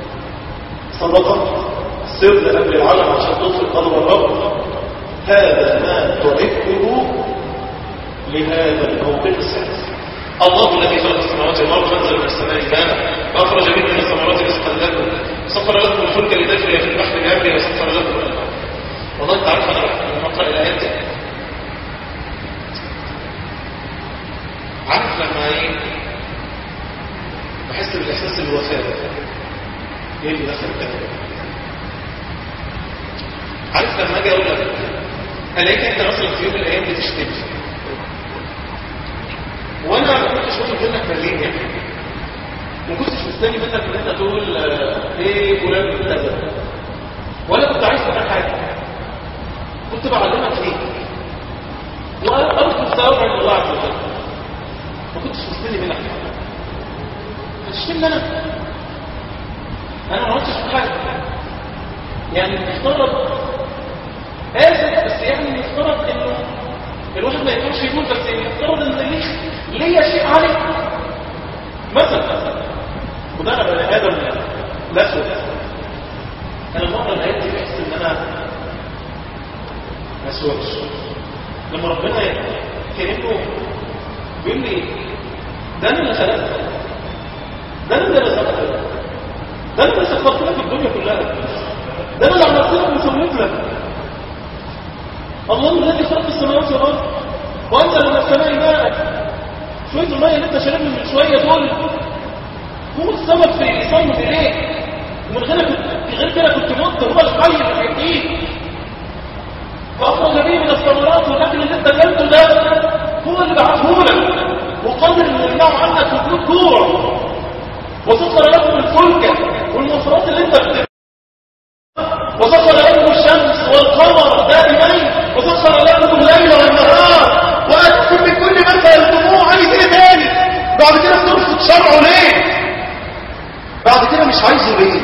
S1: صدقه سر قبل العالم عشان تدخل قدر الرب هذا ما تعده لهذا الموقف السادس الله الذي خلق السماوات والارض وانزل من السماء ماء واخرج به من الثمرات رزقا لكم سخر لكم الفلك لتجري في البحر بامره وسخر لكم الانهار والله انت عارف انا لما اقرا الايات دي عارف لما ايه بحس بالاحساس الوفاه ايه اللي دخل الكلام عارف لما اجي اقول لك الاقيك انت مثلا في يوم من الايام بتشتكي وانا ما كنتش واخد منك مليم يعني ما كنتش مستني منك ان انت تقول آه، ايه فلان كذا ولا كنت عايز منك حاجه كنت بعلمك فيه وارجو الثواب عند الله عز وجل ما كنتش مستني منك حاجه هتشتمني انا انا ما عملتش حاجه يعني المفترض اسف بس يعني المفترض انه الواحد ما يقدرش يقول بس المفترض ان ليه ليا شيء عليك مثلا وده انا بني ادم الاسود انا مره لقيت بحس ان انا ما اسودش لما ربنا كانه بيقول لي ده انا اللي خلقتك ده انا اللي رزقتك ده انا اللي سخرت لك الدنيا كلها ده انا اللي عملت لك وسويت لك الله الذي خلق السماوات والارض وانزل من السماء ماء شويه الماء اللي انت شاربهم من شويه دول هو السبب في ايصالهم اليك ومن غير غير كده كنت مت هو الحي اللي بيحييك فاخرج به من الثمرات ولكن اللي انت كلته ده هو اللي بعته لك وقادر انه يمنعه عنك وجود جوع وسخر لكم الفلك والمفرات اللي انت بت... وسخر لكم الشمس والقمر دائمين وسخر لكم الليل والنهار واتكم من كل ما سالتموه عايز ايه تاني بعد كده بترفض شرعه ليه بعد كده مش عايزه ليه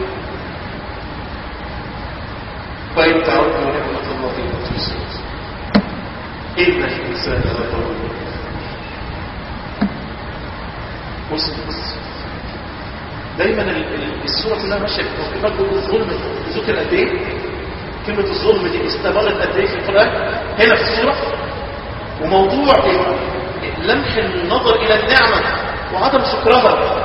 S1: فإن تعودوا نعمة الله وتنسوا إن الإنسان لظلوم بص بص دايما الصورة كلها ماشية في برضه الظلم ذكر قد ايه كلمة الظلم دي استمرت قد ايه في القرآن هنا في الصورة وموضوع لمح النظر إلى النعمة وعدم شكرها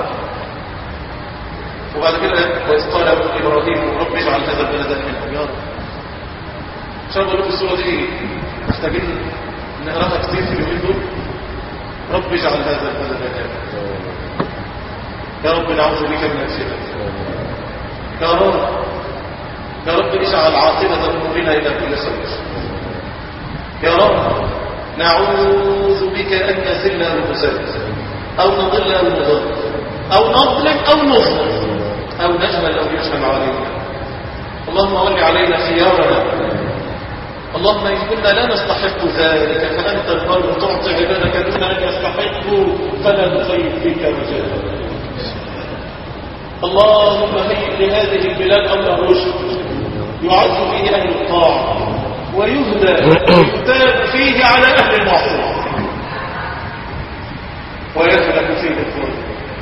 S1: وبعد كده وإذ قال إبراهيم رب اجعل هذا البلد آمنا يا رب عشان بقول لكم الصورة دي محتاجين نقراها كتير في اليومين دول رب اجعل هذا البلد آمنا يا رب نعوذ بك من الفتن يا رب يا رب اجعل عاقبة أمورنا إلى كل سوء يا رب نعوذ بك أن نزل أو نزل أو نضل أو نضل أو نظلم أو نظلم أو نجهل أو يجهل علينا اللهم ول علينا خيارنا اللهم إن كنا لا نستحق ذلك فأنت البر تعطي عبادك دون أن يستحقوا فلا نخيب فيك رجاء اللهم هيئ لهذه البلاد أمر الرشد يعز فيه أهل الطاعة ويهدى ويهتاب فيه على أهل المعصية ويهلك فيه الظلم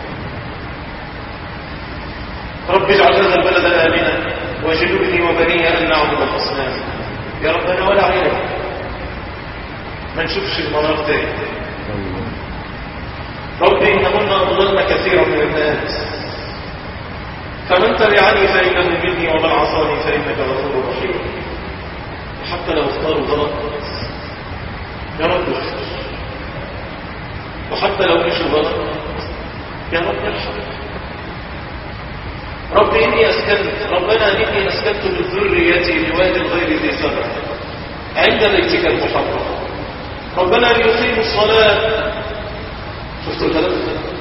S1: رب اجعل هذا البلد آمنا وجنبني وبني أن نعبد الأصنام يا ربنا ولا عينك ما نشوفش المنار تاني رب إنهن أضللن كثيرا من الناس فمن تبعني فإنه مني ومن عصاني فإنك غفور رحيم وحتى لو اختاروا غلط يا رب اغفر وحتى لو مشوا غلط يا رب ارحم رب إني أسكنت ربنا إني أسكنت من ذريتي بواد غير ذي زرع عند بيتك المحرم ربنا ليقيموا الصلاة شفتوا الهدف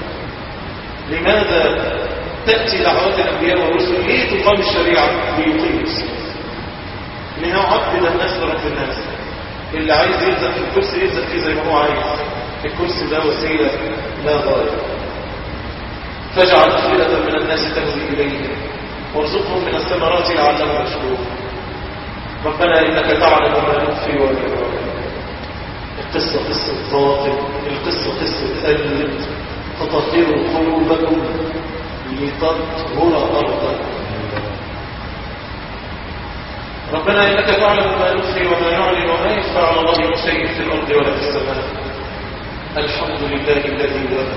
S1: لماذا تأتي دعوات الأنبياء والرسل ليه تقام الشريعة ليقيموا الصلاة لأنه عبد الناس لرب الناس اللي عايز يلزق في الكرسي يلزق فيه زي ما هو عايز الكرسي ده وسيلة لا غاية فاجعل أفئدة من الناس تهوي إليهم وارزقهم من الثمرات لعلهم يشكرون ربنا إنك تعلم ما نخفي وما نعلن القصة قصة باطل القصة قصة قلب تطهروا قلوبكم لتطهر أرضكم ربنا إنك تعلم ما نخفي وما نعلن وما يخفى على الله من شيء في الأرض ولا في السماء الحمد لله الذي وهب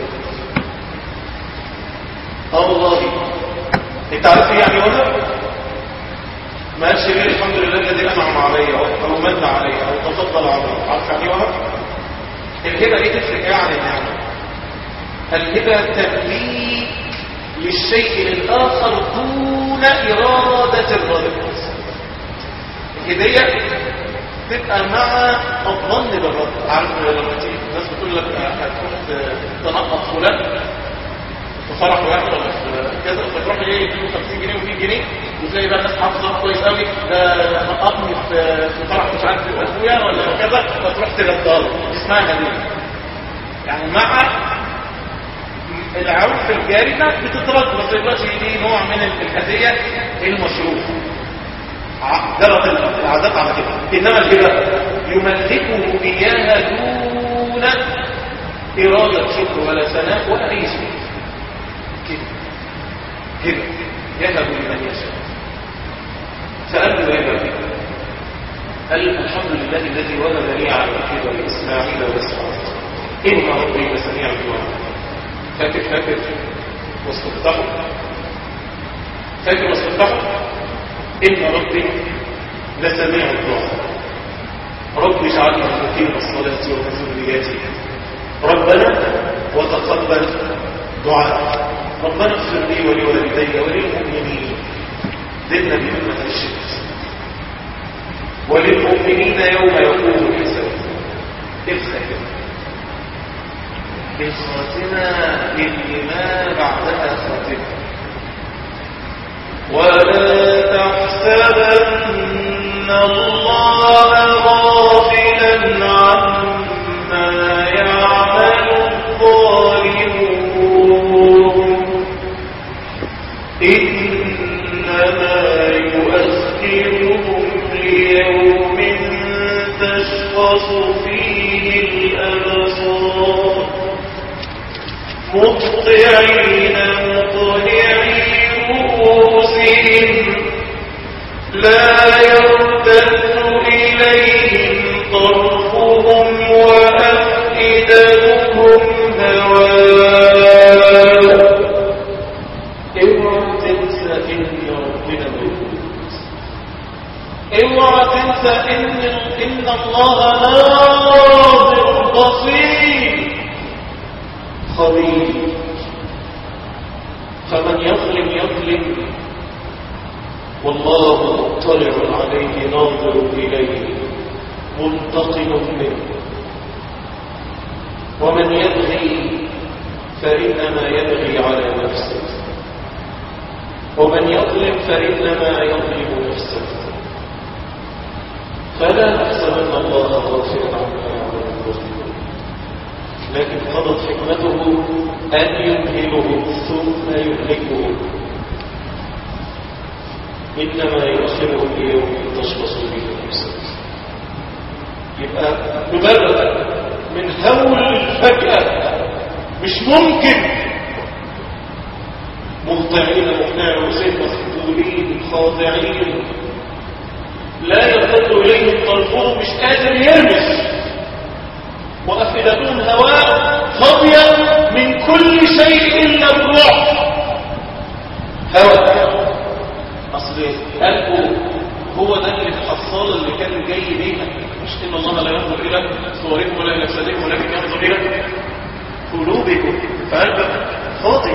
S1: اه والله انت عارف ايه يعني وهب ما قالش غير الحمد لله الذي انعم علي او من علي او تفضل علي عارف يعني وهب الهبه ايه تفرق ايه عن النعمه الهبه تمليك للشيء للاخر دون اراده الرد الهديه تبقى مع الظن بالرد عارف لما تيجي الناس بتقول لك هتروح تنقط فلان في فرح واحد ولا في كذا فتروح ايه يديله 50 جنيه و100 جنيه وتلاقي بقى الناس حافظه كويس قوي ده نقطني في في فرح مش عارف ابويا ولا كذا فتروح تغدى له اسمها هديه يعني مع العرف الجاري انك بتترد بس دلوقتي دي نوع من الهديه المشروع جرت العادات على كده انما الهبه يملكه اياها دون اراده شكر ولا ثناء ولا اي شيء كده هبه يهب لمن يشاء سالته هبه قال الحمد لله الذي وهب لي على الكبر اسماعيل واسحاق ان ربي لسميع الدعاء فاكر فاكر واستفتحوا فاكر واستفتحوا ان ربي لسميع الدعاء رب اجعلنا مقيم الصلاه ومن ذريتي ربنا وتقبل دعاء ربنا اغفر لي ولوالدي وللمؤمنين دلنا بأمة الشمس وللمؤمنين يوم يقوم الحساب الخاتمة الخاتمة اللي ما بعدها خاتمة ولا تحسبن الله غافلا عما يعمل الظالمون إنما يؤخرهم ليوم تشخص فيه الأبصار مطعين مطهعي رؤوسهم لا يرتد إليهم طرفهم وأفئدتهم هواء اوعى تنسى ان ربنا موجود اوعى تنسى ان ان الله ناظر بصير خبير فمن يظلم يظلم والله مطلع عليه ناظر اليه منتقم منه ومن يبغي فانما يبغي على نفسه ومن يظلم فإنما يظلم نفسه فلا تحسبن الله غافلا عما يعمل المظلمون لكن قضت حكمته أن يمهلهم ثم يهلكهم إنما يؤخرهم ليوم تشخص به الأبصار يبقى نبرر من هول الفجأة مش ممكن مهطعين مقنع وسيد مسؤولين خاضعين لا يرتد إليهم طرفهم مش قادر يرمش وأفئدتهم هواء فاضية من كل شيء إلا الروح هواء أصل قلبه هو ده اللي الحصالة اللي كان جاي بيها مش إن الله لا ينظر إلى صوركم ولا إلى أجسادكم ولكن ينظر إلى قلوبكم فقلبك فاضي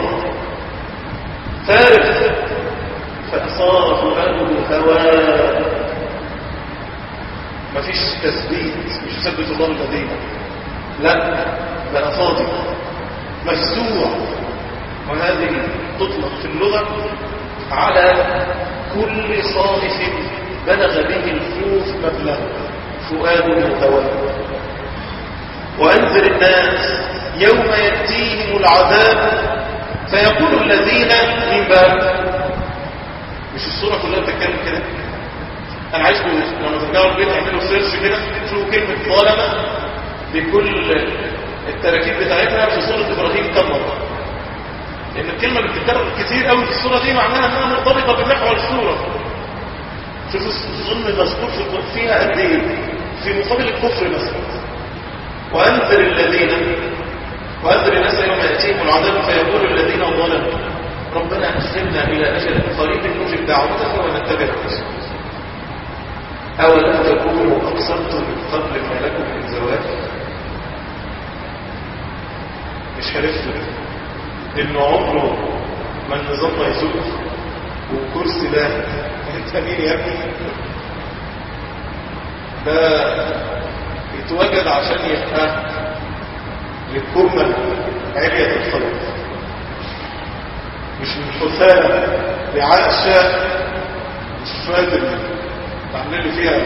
S1: فارغ فصار فؤاده هواء مفيش تثبيت مش يثبت الله الذين لا بقى فاضي مفزوع وهذه تطلق في اللغة على كل صالح بلغ به الخوف مبلغه فؤاده هواء وأنذر الناس يوم يأتيهم العذاب فيقول الذين من باب مش الصورة كلها بتتكلم كده انا عايزكم لما ترجعوا البيت اعملوا سيرش كده شوفوا كلمة ظالمة بكل التراكيب بتاعتها في سورة ابراهيم كم مرة لان الكلمة اللي بتتكرر كتير قوي في السورة دي معناها انها مرتبطة بمحور السورة شوفوا الظلم المذكور فيها قد ايه في مقابل الكفر مثلا وانذر الذين وأنذر الناس يوم يأتيهم العذاب فيقول الذين ظلموا ربنا أسلمنا إلى أجل قريب نجب دعوتك ونتبع الرسول أولم تكونوا أقسمتم من قبل ما لكم من زواج مش عرفتوا إن عمره ما النظام ما يزول والكرسي ده انت مين يا ابني ده يتوجد عشان يبقى للكمة علية الخلق مش من حسام لعائشة مش فاهم تعمل لي فيها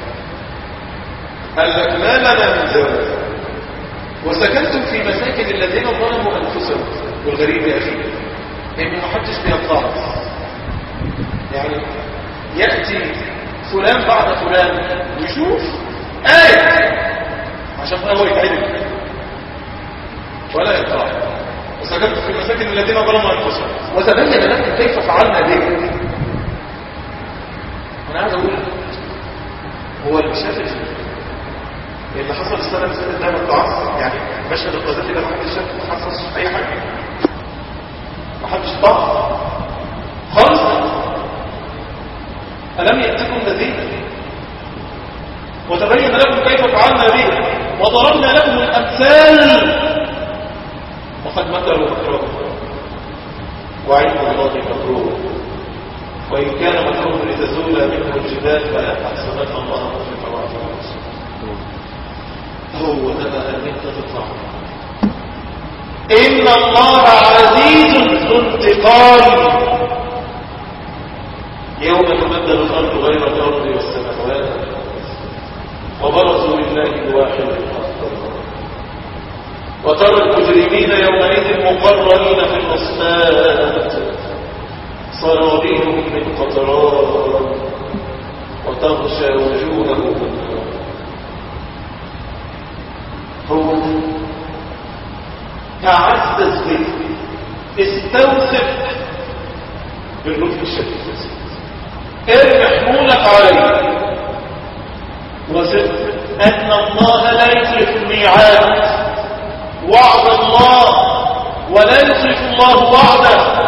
S1: قال لك ما لنا من زواج وسكنتم في مساكن الذين ظلموا انفسهم والغريب يا اخي ان ما حدش بيطلع يعني ياتي فلان بعد فلان ويشوف آية عشان هو يتعدل ولا يطلع وسجدت في مساكن الذين ظلموا انفسهم وتبين لكم كيف فعلنا به انا عايز اقول هو اللي شاف اللي حصل السنه اللي فاتت ده التعصب يعني مشهد القذافي ده ما حدش شاف ما حصلش اي حاجه ما حدش ضاع خالص الم ياتكم نذير وتبين لكم كيف فعلنا به وضربنا لكم الامثال وقد مكروا مكرهم وعلم الله مكروه وإن كان مكروه لتزول منه الجبال فلا تحسبن الله مخلف وعده هو ده بقى اللي انت تطلع إن الله عزيز ذو انتقام يوم تبدل الأرض غير الأرض والسماوات وبرزوا لله الواحد القهار وترى المجرمين يومئذ مقرنين في الأصفاد صرابيهم من قطران وتغشى وجوههم النار هو تعزز به استوثق باللطف الشديد ارمي حمولك عليه وثق ان الله لا يخلف الميعاد وعد الله ولا يخلف الله وعده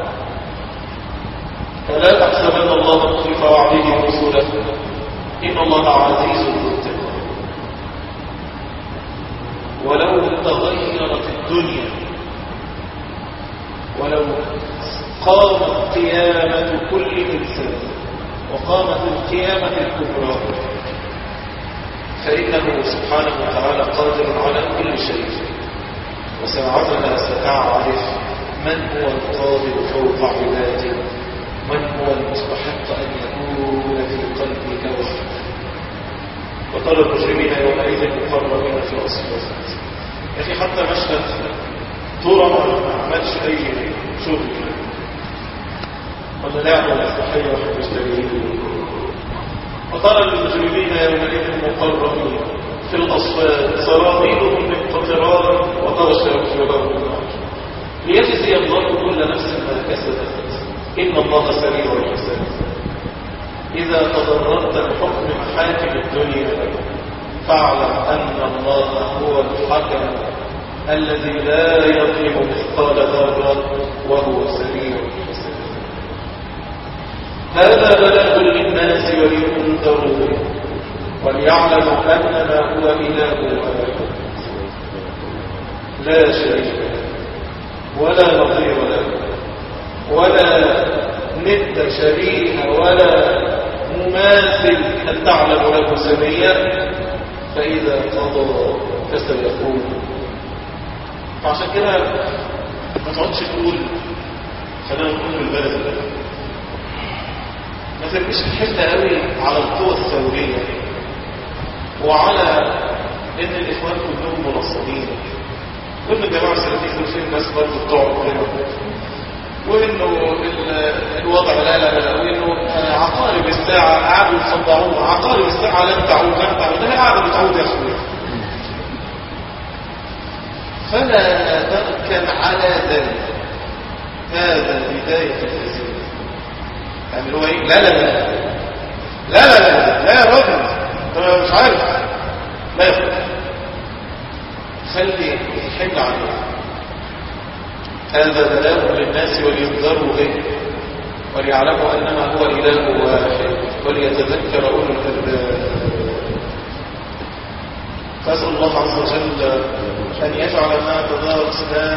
S1: فلا تحسبن الله مخلف وعده رسوله ان الله عزيز ذو انتقام ولو تغيرت الدنيا ولو قامت قيامة كل إنسان وقامت القيامة الكبرى فإنه سبحانه وتعالى قادر على كل شيء وساعتها ستعرف من هو القادر فوق عباده من هو المستحق أن يكون في قلبك وحده وترى المجرمين يومئذ مقربين في الأصفاد يا أخي حتى مشهد طول ما عملش أي شغل ولا لعبة مسرحية واحد مشتريه وترى المجرمين يومئذ مقربين في الأصفاد سرابيلهم من قطران وتغشى وجوههم النار ليجزي الله كل نفس ما كسبت إن الله سريع الحساب إذا تضررت بحكم محاكم الدنيا فاعلم أن الله هو الحكم الذي لا يظلم مثقال ذرة وهو سريع الحساب هذا بلاغ للناس ولينذروا وليعلموا أنما هو إله واحد لا شريك له ولا نظير له ولا ند شبيه ولا مماثل أن تعلم له سميا فإذا قضى فسيقول فعشان كده ما تقعدش تقول خلينا نقول البلد ما ترميش الحمل قوي على القوى الثورية وعلى ان الاخوان كلهم منصبين كل الجماعة السلفيين دول فين ناس برضه بتوع ربنا وانه الوضع لا لا لا وانه عقارب الساعة قعدوا يصدعوه عقارب الساعة لن تعود لن تعود ده قاعدة بتعود يا اخويا فلا تركن على ذلك هذا بداية الفساد يعني هو ايه لا لا لا لا لا لا لا يا راجل انت مش عارف لا يا خلي الحمل عليه هذا بلاغ للناس ولينذروا به وليعلموا انما هو اله واحد وليتذكر اولو الالباب فاسال الله عز وجل ان يجعل ما تدارس الان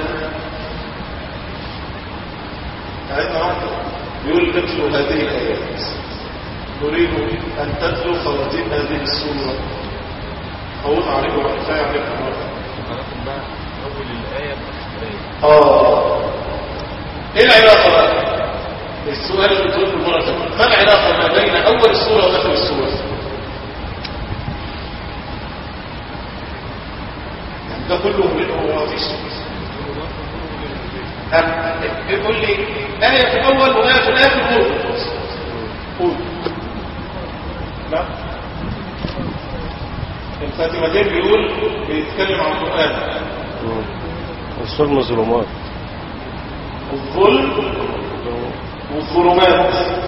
S1: عندنا واحد يقول اتلو هذه الايات نريد ان تتلو خواتيم هذه السوره قول عليكم كفايه عليكم
S2: أول الآية
S1: اه ايه العلاقه بقى السؤال اللي بتقول المره ما العلاقه ما بين اول السوره واخر السوره يعني ده كله منه ما فيش يقول لي آية في الأول وآية في الآخر قول قول تقسيمتين بيقول بيتكلم عن القرآن
S3: مم. الظلم ظلمات
S1: الظلم والظلمات